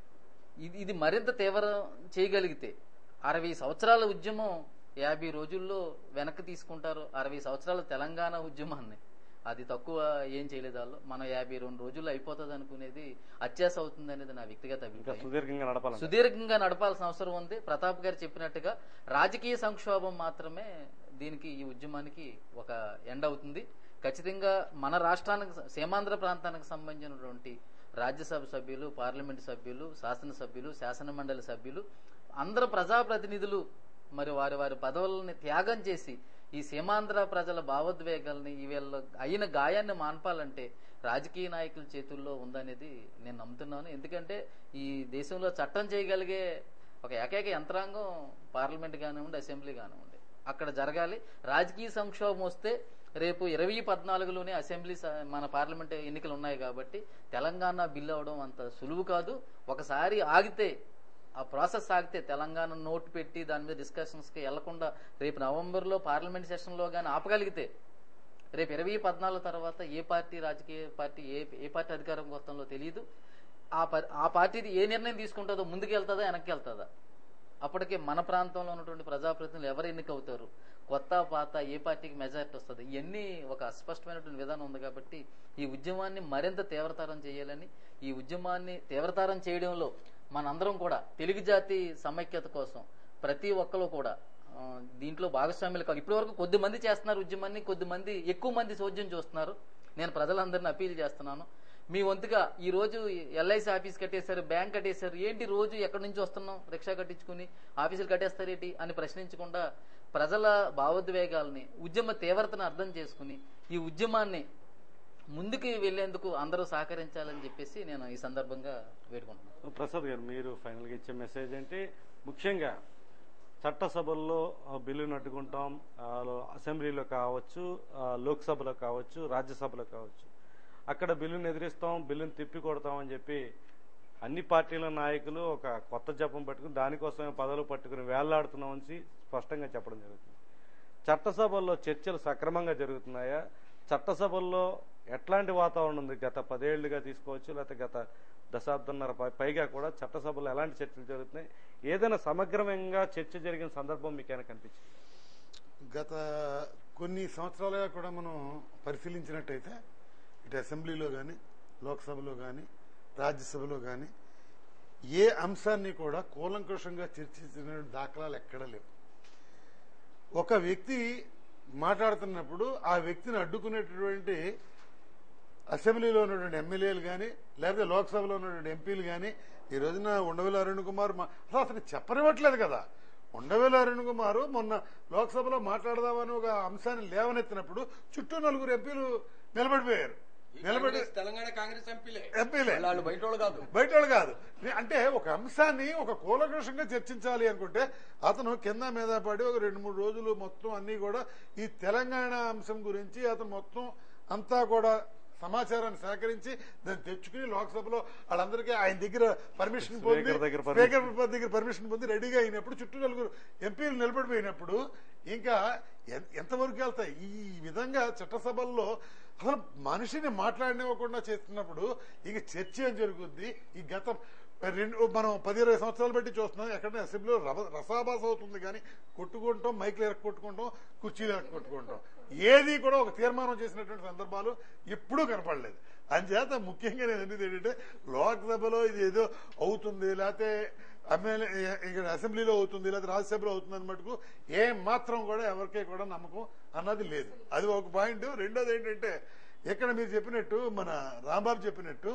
ఇది ఇది మరింత తీవ్రం చేయగలిగితే అరవై సంవత్సరాల ఉద్యమం యాభై రోజుల్లో వెనక్కి తీసుకుంటారు అరవై సంవత్సరాల తెలంగాణ ఉద్యమాన్ని అది తక్కువ ఏం చేయలేదు వాళ్ళు మనం యాభై రెండు రోజుల్లో అయిపోతుంది అనుకునేది అత్యాస అవుతుంది అనేది నా వ్యక్తిగత ఇంకా అభిప్రాయం సుదీర్ఘంగా నడపాలి సుదీర్ఘంగా నడపాల్సిన అవసరం ఉంది ప్రతాప్ గారు చెప్పినట్టుగా రాజకీయ సంక్షోభం మాత్రమే దీనికి ఈ ఉద్యమానికి ఒక ఎండ్ అవుతుంది ఖచ్చితంగా మన రాష్ట్రానికి సీమాంధ్ర ప్రాంతానికి సంబంధించినటువంటి రాజ్యసభ సభ్యులు పార్లమెంట్ సభ్యులు శాసనసభ్యులు శాసన మండలి సభ్యులు అందరు ప్రజాప్రతినిధులు మరి వారి వారి పదవులని త్యాగం చేసి ఈ సీమాంధ్ర ప్రజల భావోద్వేగాల్ని ఈ వీళ్ళ అయిన గాయాన్ని మాన్పాలంటే రాజకీయ నాయకుల చేతుల్లో ఉందనేది నేను నమ్ముతున్నాను ఎందుకంటే ఈ దేశంలో చట్టం చేయగలిగే ఒక ఏకైక యంత్రాంగం పార్లమెంట్ కానివ్వండి అసెంబ్లీ కానివ్వండి అక్కడ జరగాలి రాజకీయ సంక్షోభం వస్తే రేపు ఇరవై పద్నాలుగులోనే అసెంబ్లీ స- మన పార్లమెంట్ ఎన్నికలు ఉన్నాయి కాబట్టి తెలంగాణ బిల్ అవడం అంత సులువు కాదు ఒకసారి ఆగితే ఆ ప్రాసెస్ ఆగితే తెలంగాణ నోటు పెట్టి దాని మీద డిస్కషన్స్కి వెళ్లకుండా రేపు నవంబర్లో పార్లమెంట్ సెషన్లో కానీ ఆపగలిగితే రేపు ఇరవై పద్నాలుగు తర్వాత ఏ పార్టీ రాజకీయ పార్టీ ఏ ఏ పార్టీ అధికారం వస్తుందో తెలియదు ఆ ప- ఆ పార్టీది ఏ నిర్ణయం తీసుకుంటుందో ముందుకు వెళ్తుందా వెనక్కి వెళ్తుందా అప్పటికే మన ప్రాంతంలో ఉన్నటువంటి ప్రజాప్రతినిధులు ఎవరు ఎన్నికవుతారు కొత్త పాత ఏ పార్టీకి మెజారిటీ వస్తుంది ఇవన్నీ ఒక అస్పష్టమైనటువంటి విధానం ఉంది కాబట్టి ఈ ఉద్యమాన్ని మరింత తీవ్రతరం చేయాలని ఈ ఉద్యమాన్ని తీవ్రతరం చేయడంలో మనందరం కూడా తెలుగు జాతి సమైక్యత కోసం ప్రతి ఒక్కరు కూడా ఆ, దీంట్లో భాగస్వాములు కాదు ఇప్పటి వరకు కొద్ది మంది చేస్తున్నారు ఉద్యమాన్ని కొద్ది మంది ఎక్కువ మంది చోద్యం చూస్తున్నారు నేను ప్రజలందరిని అపీల్ చేస్తున్నాను మీ వంతుగా ఈ రోజు ఎల్ఐసి ఆఫీస్ కట్టేశారు బ్యాంక్ కట్టేశారు ఏంటి రోజు ఎక్కడి నుంచి వస్తున్నాం రిక్షా కట్టించుకుని ఆఫీసులు కట్టేస్తారేంటి అని ప్రశ్నించకుండా ప్రజల భావోద్వేగాల్ని ఉద్యమ తీవ్రతను అర్థం చేసుకుని ఈ ఉద్యమాన్ని ముందుకు వెళ్లేందుకు అందరూ సహకరించాలని చెప్పేసి నేను ఈ సందర్భంగా వేడుకుంటున్నాను ప్రసాద్ గారు మీరు ఫైనల్ గా ఇచ్చే మెసేజ్ అంటే ముఖ్యంగా చట్టసభల్లో ఆ, బిల్లును అడ్డుకుంటాం ఆ, లో- అసెంబ్లీలో కావచ్చు ఆ, లోక్సభలో కావచ్చు రాజ్యసభలో కావచ్చు అక్కడ బిల్లును ఎదిరిస్తాం బిల్లును తిప్పి కొడతాం అని చెప్పి అన్ని పార్టీల నాయకులు ఒక కొత్త జపం పట్టుకుని దానికోసమే పదవులు పట్టుకుని వేళ్లాడుతున్నామని స్పష్టంగా చెప్పడం జరుగుతుంది చట్టసభల్లో చర్చలు సక్రమంగా జరుగుతున్నాయా చట్టసభల్లో ఎట్లాంటి వాతావరణం ఉంది గత పదేళ్లుగా తీసుకోవచ్చు లేకపోతే గత దశాబ్దంన్నర పై- పైగా కూడా చట్టసభలో ఎలాంటి చర్చలు జరుగుతున్నాయి ఏదైనా సమగ్రంగా చర్చ జరిగిన సందర్భం మీకు ఏమైనా కనిపించింది గత కొన్ని సంవత్సరాలుగా కూడా మనం పరిశీలించినట్టయితే ఇటు అసెంబ్లీలో కానీ లోక్సభలో కానీ రాజ్యసభలో కానీ ఏ అంశాన్ని కూడా కూలంకుషంగా చర్చించిన దాఖలాలు ఎక్కడా లేవు ఒక వ్యక్తి మాట్లాడుతున్నప్పుడు ఆ వ్యక్తిని అడ్డుకునేటటువంటి అసెంబ్లీలో ఉన్నటువంటి ఎమ్మెల్యేలు కానీ లేకపోతే లోక్సభలో ఉన్నటువంటి ఎంపీలు కానీ ఈ రోజున ఉండవేల అరుణ్ కుమార్ మా- అసలు అతను చెప్పనివ్వట్లేదు కదా ఉండవేల అరుణ్ కుమార్ మొన్న లోక్సభలో మాట్లాడదామని ఒక అంశాన్ని లేవనెత్తినప్పుడు చుట్టూ నలుగురు ఎంపీలు నిలబడిపోయారు నిలబడి కాంగ్రెస్- తెలంగాణ కాంగ్రెస్ ఎంపీలే ఎంపీలే వాళ్ళు బయట వాళ్ళు కాదు బయట వాళ్ళు కాదు నే- అంటే ఒక అంశాన్ని ఒక కూలకృషంగా చర్చించాలి అనుకుంటే అతను కింద మీద పడి ఒక రెండు మూడు రోజులు మొత్తం అన్ని కూడా ఈ తెలంగాణ అంశం గురించి అతను మొత్తం అంతా కూడా సమాచారాన్ని సేకరించి దాన్ని తెచ్చుకుని లోక్సభలో వాళ్ళందరికీ ఆయన దగ్గర పర్మిషన్ పొంది స్పీకర్ దగ్గర permission. స్పీకర్ దగ్గర పర్మిషన్ పొంది రెడీగా అయినప్పుడు చుట్టూ నలుగురు ఎంపీలు నిలబడిపోయినప్పుడు ఇంకా ఎన్- ఎంతవరకు వెళ్తాయి ఈ విధంగా చట్టసభల్లో అసలు మనిషిని మాట్లాడనివ్వకుండా చేస్తున్నప్పుడు ఇంక చర్చ ఏం జరుగుద్ది ఈ గత రెండు మనం పది ఇరవై సంవత్సరాలు బట్టి చూస్తున్నాం ఎక్కడైనా అసెంబ్లీలో రభ- రసాభాస అవుతుంది కానీ కొట్టుకుంటాం మైకులు ఎరక్ కొట్టుకుంటాం కుర్చీలు ఎరక్ కొట్టుకుంటాం ఏది కూడా ఒక తీర్మానం చేసినటువంటి సందర్భాలు ఎప్పుడూ కనపడలేదు అంచేత ముఖ్యంగా నేను అనేది ఏంటంటే లోక్సభలో ఇది ఏదో అవుతుంది లేకపోతే ఎమ్మెల్యే ఇక్కడ అసెంబ్లీలో అవుతుంది లేకపోతే రాజ్యసభలో అవుతుంది అని మటుకు ఏ మాత్రం కూడా ఎవరికీ కూడా నమ్మకం అన్నది లేదు అది ఒక పాయింట్ రెండోది ఏంటంటే ఇక్కడ మీరు చెప్పినట్టు మన రాంబాబు చెప్పినట్టు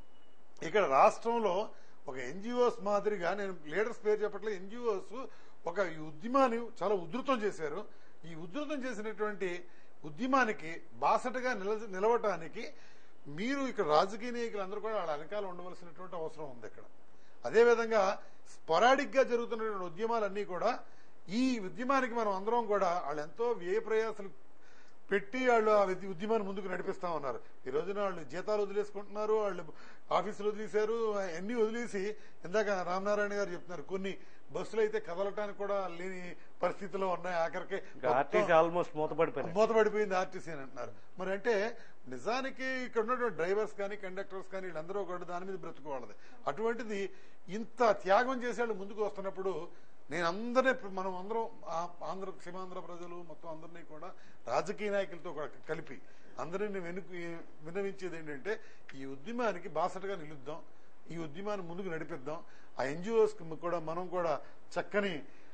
ఇక్కడ రాష్ట్రంలో ఒక ఎన్జిఓస్ మాదిరిగా నేను లీడర్స్ పేరు చెప్పట్లేదు ఎన్జిఓస్ ఒక ఈ ఉద్యమాన్ని చాలా ఉధృతం చేశారు ఈ ఉధృతం చేసినటువంటి ఉద్యమానికి బాసటగా నిల నిలవటానికి మీరు ఇక్కడ రాజకీయ నాయకులు అందరూ కూడా వాళ్ళ వెనకాల ఉండవలసినటువంటి అవసరం ఉంది ఇక్కడ అదేవిధంగా స్పొరాడిక్ గా జరుగుతున్నటువంటి ఉద్యమాలన్నీ కూడా ఈ ఉద్యమానికి మనం అందరం కూడా వాళ్ళు ఎంతో వ్యయ ప్రయాసాలు పెట్టి వాళ్ళు ఆ విద్య- ఉద్యమాన్ని ముందుకు నడిపిస్తా ఉన్నారు ఈ రోజున వాళ్ళు జీతాలు వదిలేసుకుంటున్నారు వాళ్ళు ఆఫీసులు వదిలేశారు అన్ని వదిలేసి ఇందాక రామనారాయణ గారు చెప్తున్నారు కొన్ని బస్సులు అయితే కదలటానికి కూడా లేని పరిస్థితిలో ఉన్నాయి ఆఖరికి ఆర్టీసీ ఆల్మోస్ట్ మూతపడిపోయింది మూతపడిపోయింది ఆర్టీసీ అని అంటున్నారు మరి అంటే నిజానికి ఇక్కడ ఉన్నటువంటి డ్రైవర్స్ కానీ కండక్టర్స్ కానీ వీళ్ళందరూ కూడా దాని మీద బ్రతుకోవాలది అటువంటిది ఇంత త్యాగం చేసే వాళ్ళు ముందుకు వస్తున్నప్పుడు నేను అందరినీ మనం అందరం ఆ- ఆంధ్ర సీమాంధ్ర ప్రజలు మొత్తం అందరినీ కూడా రాజకీయ నాయకులతో కూడా కలిపి అందరినీ వెనుక విన్నవించేది ఏంటంటే ఈ ఉద్యమానికి బాసటగా నిలుద్దాం ఈ ఉద్యమాన్ని ముందుకు నడిపిద్దాం ఆ ఎన్జిఓస్ కూడా మనం కూడా చక్కని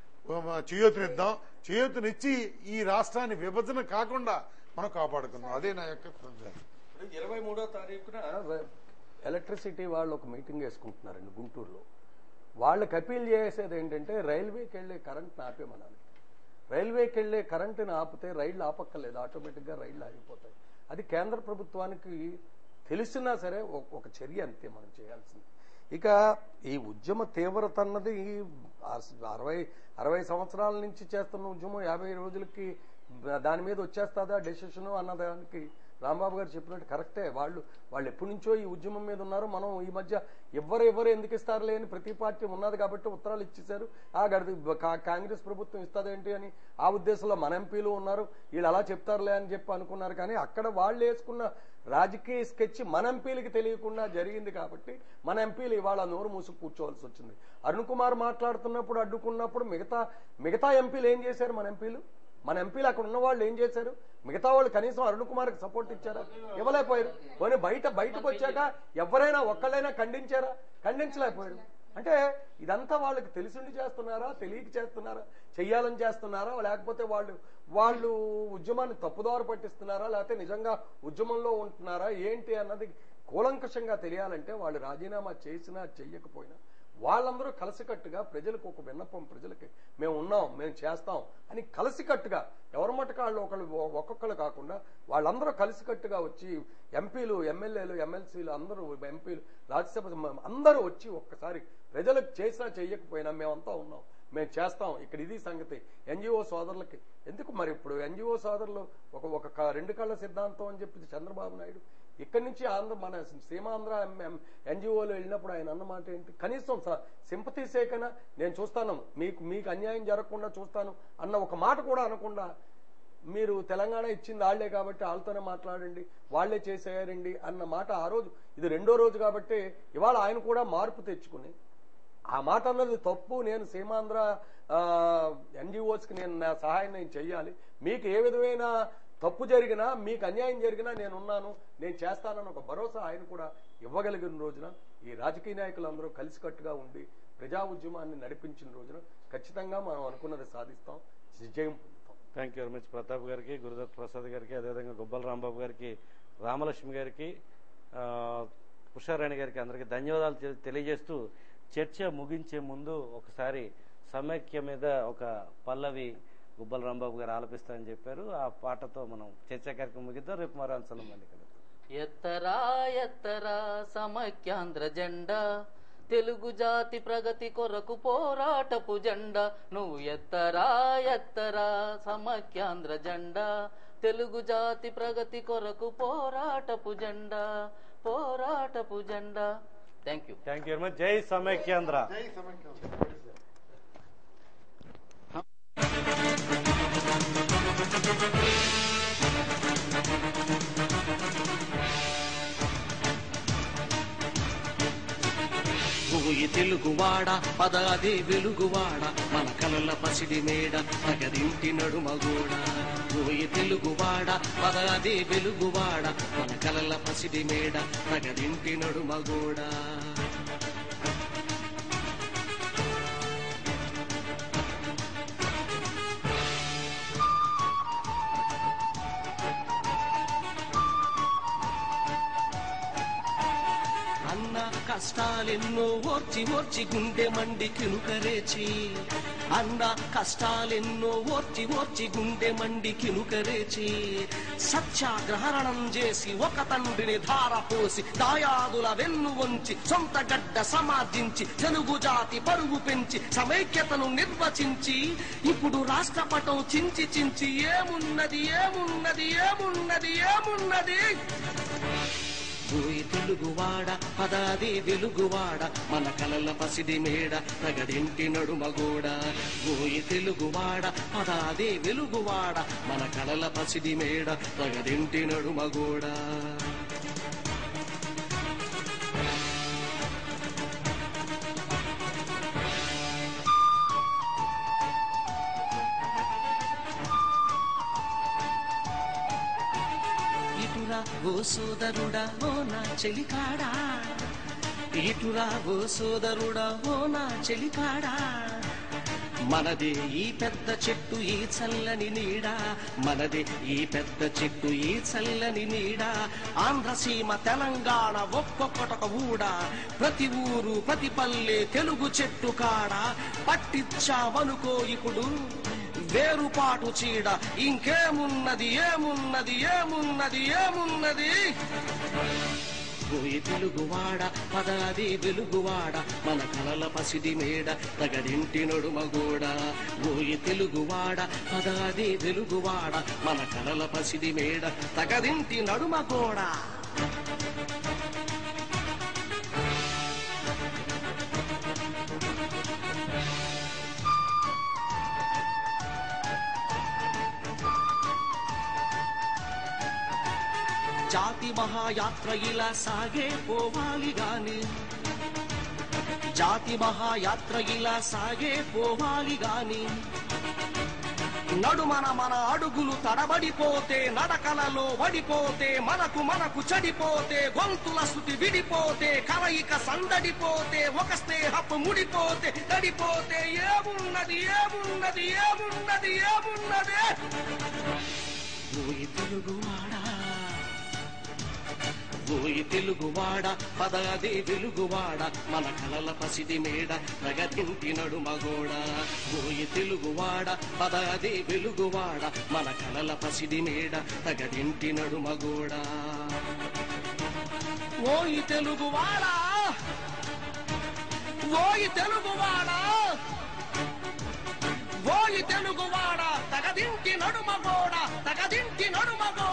చేయూతనిద్దాం చేయూతనిచ్చి ఈ రాష్ట్రాన్ని విభజన కాకుండా మనం కాపాడుకుందాం అదే నా యొక్క సందేహం. ఇరవై మూడో తారీఖున ఎలక్ట్రిసిటీ వాళ్ళు ఒక మీటింగ్ వేసుకుంటున్నారండి గుంటూరులో వాళ్ళకి అపీల్ చేసేది ఏంటంటే రైల్వేకి వెళ్ళే కరెంట్ని ఆపేమనాలి రైల్వేకి వెళ్ళే కరెంటుని ఆపితే రైళ్లు ఆపక్కర్లేదు ఆటోమేటిక్గా రైళ్లు ఆగిపోతాయి అది కేంద్ర ప్రభుత్వానికి తెలిసినా సరే ఒక- ఒక చర్య అంతే మనం చేయాల్సింది ఇక ఈ ఉద్యమ తీవ్రత అన్నది అర- అరవై అరవై సంవత్సరాల నుంచి చేస్తున్న ఉద్యమం యాభై రోజులకి దాని మీద వచ్చేస్తుందా డెసిషన్ అన్నదానికి రాంబాబు గారు చెప్పినట్టు కరెక్టే వాళ్ళు వాళ్ళు ఎప్పటి నుంచో ఈ ఉద్యమం మీద ఉన్నారు మనం ఈ మధ్య ఎవరు ఎవరు ఎందుకు ఇస్తారులే అని ప్రతి పార్టీ ఉన్నది కాబట్టి ఉత్తరాలు ఇచ్చేశారు ఆ గడి కా- కాంగ్రెస్ ప్రభుత్వం ఇస్తుందేంటి అని ఆ ఉద్దేశంలో మన ఎంపీలు ఉన్నారు వీళ్ళు అలా చెప్తారులే అని చెప్పి అనుకున్నారు కానీ అక్కడ వాళ్ళు వేసుకున్న రాజకీయ స్కెచ్ మన ఎంపీలకి తెలియకుండా జరిగింది కాబట్టి మన ఎంపీలు ఇవాళ నోరు మూసుకు కూర్చోవలసి వచ్చింది అరుణ్ కుమార్ మాట్లాడుతున్నప్పుడు అడ్డుకున్నప్పుడు మిగతా మిగతా ఎంపీలు ఏం చేశారు మన ఎంపీలు మన ఎంపీలు అక్కడ ఉన్న వాళ్ళు ఏం చేశారు మిగతా వాళ్ళు కనీసం అరుణ్ కుమార్కి సపోర్ట్ ఇచ్చారా ఇవ్వలేకపోయారు పోనీ బయట బయటకు వచ్చాక ఎవరైనా ఒక్కళ్ళైనా ఖండించారా ఖండించలేకపోయారు అంటే ఇదంతా వాళ్ళకి తెలిసిండి చేస్తున్నారా తెలియక చేస్తున్నారా చెయ్యాలని చేస్తున్నారా లేకపోతే వాళ్ళు వాళ్ళు ఉద్యమాన్ని తప్పుదారు పట్టిస్తున్నారా లేకపోతే నిజంగా ఉద్యమంలో ఉంటున్నారా ఏంటి అన్నది కూలంకషంగా తెలియాలంటే వాళ్ళు రాజీనామా చేసినా చెయ్యకపోయినా వాళ్ళందరూ కలిసికట్టుగా ప్రజలకు ఒక విన్నపం ప్రజలకి మేము ఉన్నాం మేము చేస్తాం అని కలిసికట్టుగా ఎవరి మటుకు వాళ్ళు ఒకళ్ళు ఒక్కొక్కరు కాకుండా వాళ్ళందరూ కలిసికట్టుగా వచ్చి ఎంపీలు ఎమ్మెల్యేలు ఎమ్మెల్సీలు అందరూ ఎంపీలు రాజ్యసభ మ- అందరూ వచ్చి ఒక్కసారి ప్రజలకు చేసినా చెయ్యకపోయినా మేమంతా ఉన్నాం మేము చేస్తాం ఇక్కడ ఇది సంగతి ఎన్జిఓ సోదరులకి ఎందుకు మరి ఇప్పుడు ఎన్జిఓ సోదరులు ఒక ఒక క- రెండు కళ్ళ సిద్ధాంతం అని చెప్పి చంద్రబాబు నాయుడు ఇక్కడి నుంచి ఆంధ్ర మన సీమాంధ్ర ఎన్జిఓలో వెళ్ళినప్పుడు ఆయన అన్నమాట ఏంటి కనీసం సింపతి సేకన నేను చూస్తాను మీకు మీకు అన్యాయం జరగకుండా చూస్తాను అన్న ఒక మాట కూడా అనకుండా మీరు తెలంగాణ ఇచ్చింది వాళ్లే కాబట్టి వాళ్ళతోనే మాట్లాడండి వాళ్లే చేసేయారండి అన్న మాట ఆ రోజు ఇది రెండో రోజు కాబట్టి ఇవాళ ఆయన కూడా మార్పు తెచ్చుకుని ఆ మాట అన్నది తప్పు నేను సీమాంధ్ర ఎన్జిఓస్కి నేను నా సహాయం నేను చెయ్యాలి మీకు ఏ విధమైన తప్పు జరిగినా మీకు అన్యాయం జరిగినా నేనున్నాను నేను చేస్తానని ఒక భరోసా ఆయన కూడా ఇవ్వగలిగిన రోజున ఈ రాజకీయ నాయకులందరూ కలిసికట్టుగా ఉండి ప్రజా ఉద్యమాన్ని నడిపించిన రోజున ఖచ్చితంగా మనం అనుకున్నది సాధిస్తాం విజయం పొందుతాం thank you very much Pratap గారికి గురుదత్ ప్రసాద్ గారికి అదేవిధంగా గుబ్బల రాంబాబు గారికి రామలక్ష్మి గారికి ఆ, ఉషారాణి గారికి అందరికీ ధన్యవాదాలు తె- తెలియజేస్తూ చర్చ ముగించే ముందు ఒకసారి సమైక్య మీద ఒక పల్లవి గుబ్బల రాంబాబు గారు ఆలపిస్తారని చెప్పారు ఆ పాటతో మనం చర్చా కార్యక్రమం ముగిద్దాం రేపు మరో అంశాలు మళ్ళీ కలుద్దాం ఎత్తరా ఎత్తరా సమైక్యాంధ్ర జెండా తెలుగు జాతి ప్రగతి కొరకు పోరాటపు జెండా నువ్వు ఎత్తరా ఎత్తరా సమైక్యాంధ్ర జెండా తెలుగు జాతి ప్రగతి కొరకు పోరాటపు జెండా పోరాటపు జెండా thank you thank you very much జై సమైక్యాంధ్ర జై సమైక్యాంధ్ర. నువ్వు ఓయి తెలుగువాడ పదాది వెలుగువాడ మన కలల పసిడి మేడ నగరింటి నడుమగోడ ఓయి తెలుగువాడ పదాది వెలుగువాడ మన కలల పసిడి మేడ నగరింటి నడుమగోడ అన్న కష్టాలెన్నో ఓర్చి ఓర్చి గుండె మండి కినుకరేచి అన్న కష్టాలెన్నో ఓర్చి ఓర్చి గుండె మండి కినుకరేచి సత్యాగ్రహణం చేసి ఒక తండ్రిని ధార పోసి దాయాదుల వెన్ను వంచి సొంత గడ్డ సమార్జించి తెలుగు జాతి పరుగు పెంచి సమైక్యతను నిర్వచించి ఇప్పుడు రాష్ట్రపటం చించి చించి ఏమున్నది ఏమున్నది ఏమున్నది ఏమున్నది ఓయ్ తెలుగువాడ పదాది వెలుగువాడ మన కలల పసిడి మేడ ప్రగదింటి నడుమగోడ ఓయ్ తెలుగువాడ పదాది వెలుగువాడ మన కలల పసిడి మేడ ప్రగదింటి నడుమగోడ ఇటురా ఓ సోదరుడా ఓ నా చెలికాడా ఇటురా ఓ సోదరుడా ఓ నా చెలికాడా మనదే ఈ పెద్ద చెట్టు ఈ చల్లని నీడ మనదే ఈ పెద్ద చెట్టు ఈ చల్లని నీడ ఆంధ్రసీమ తెలంగాణ ఒక్కొక్కటొక ఊడ ప్రతి ఊరు ప్రతి పల్లె తెలుగు చెట్టు కాడ పట్టించావనుకో ఇప్పుడు వేరుపాటు చీడ ఇంకేమున్నది ఏమున్నది ఏమున్నది ఏమున్నది పోయి తెలుగువాడ పదాది వెలుగువాడ మన కలల పసిడి మేడ తగడింటి నడుమగోడ పోయి తెలుగువాడ పదాది వెలుగువాడ మన కలల పసిడి మేడ తగదింటి నడుమగోడ జాతి మహాయాత్ర ఇలా సాగే పోవాలి గాని జాతి మహాయాత్ర ఇలా సాగే పోవాలి గాని నడుమన మన అడుగులు తడబడిపోతే నడకలలో వడిపోతే మనకు మనకు చెడిపోతే గొంతుల శృతి విడిపోతే కలయిక సందడిపోతే ఒక స్నేహపు ముడిపోతే తడిపోతే ఏమున్నది ఏమున్నది ఏమున్నది ఏమున్నది ఓయ్ తెలుగువాడా ఓయి తెలుగువాడ పదాది వెలుగువాడ మన కలల పసిడి మేడ ప్రగతింటి నడుమగోడ ఓయి తెలుగువాడ పదాది వెలుగువాడ మన కలల పసిడి మేడ ప్రగతింటి నడుమగోడ ఓయి తెలుగువాడా ఓయి తెలుగువాడా ఓయి తెలుగువాడ తగదింటి నడుమగోడ తగదింటి నడుమగోడ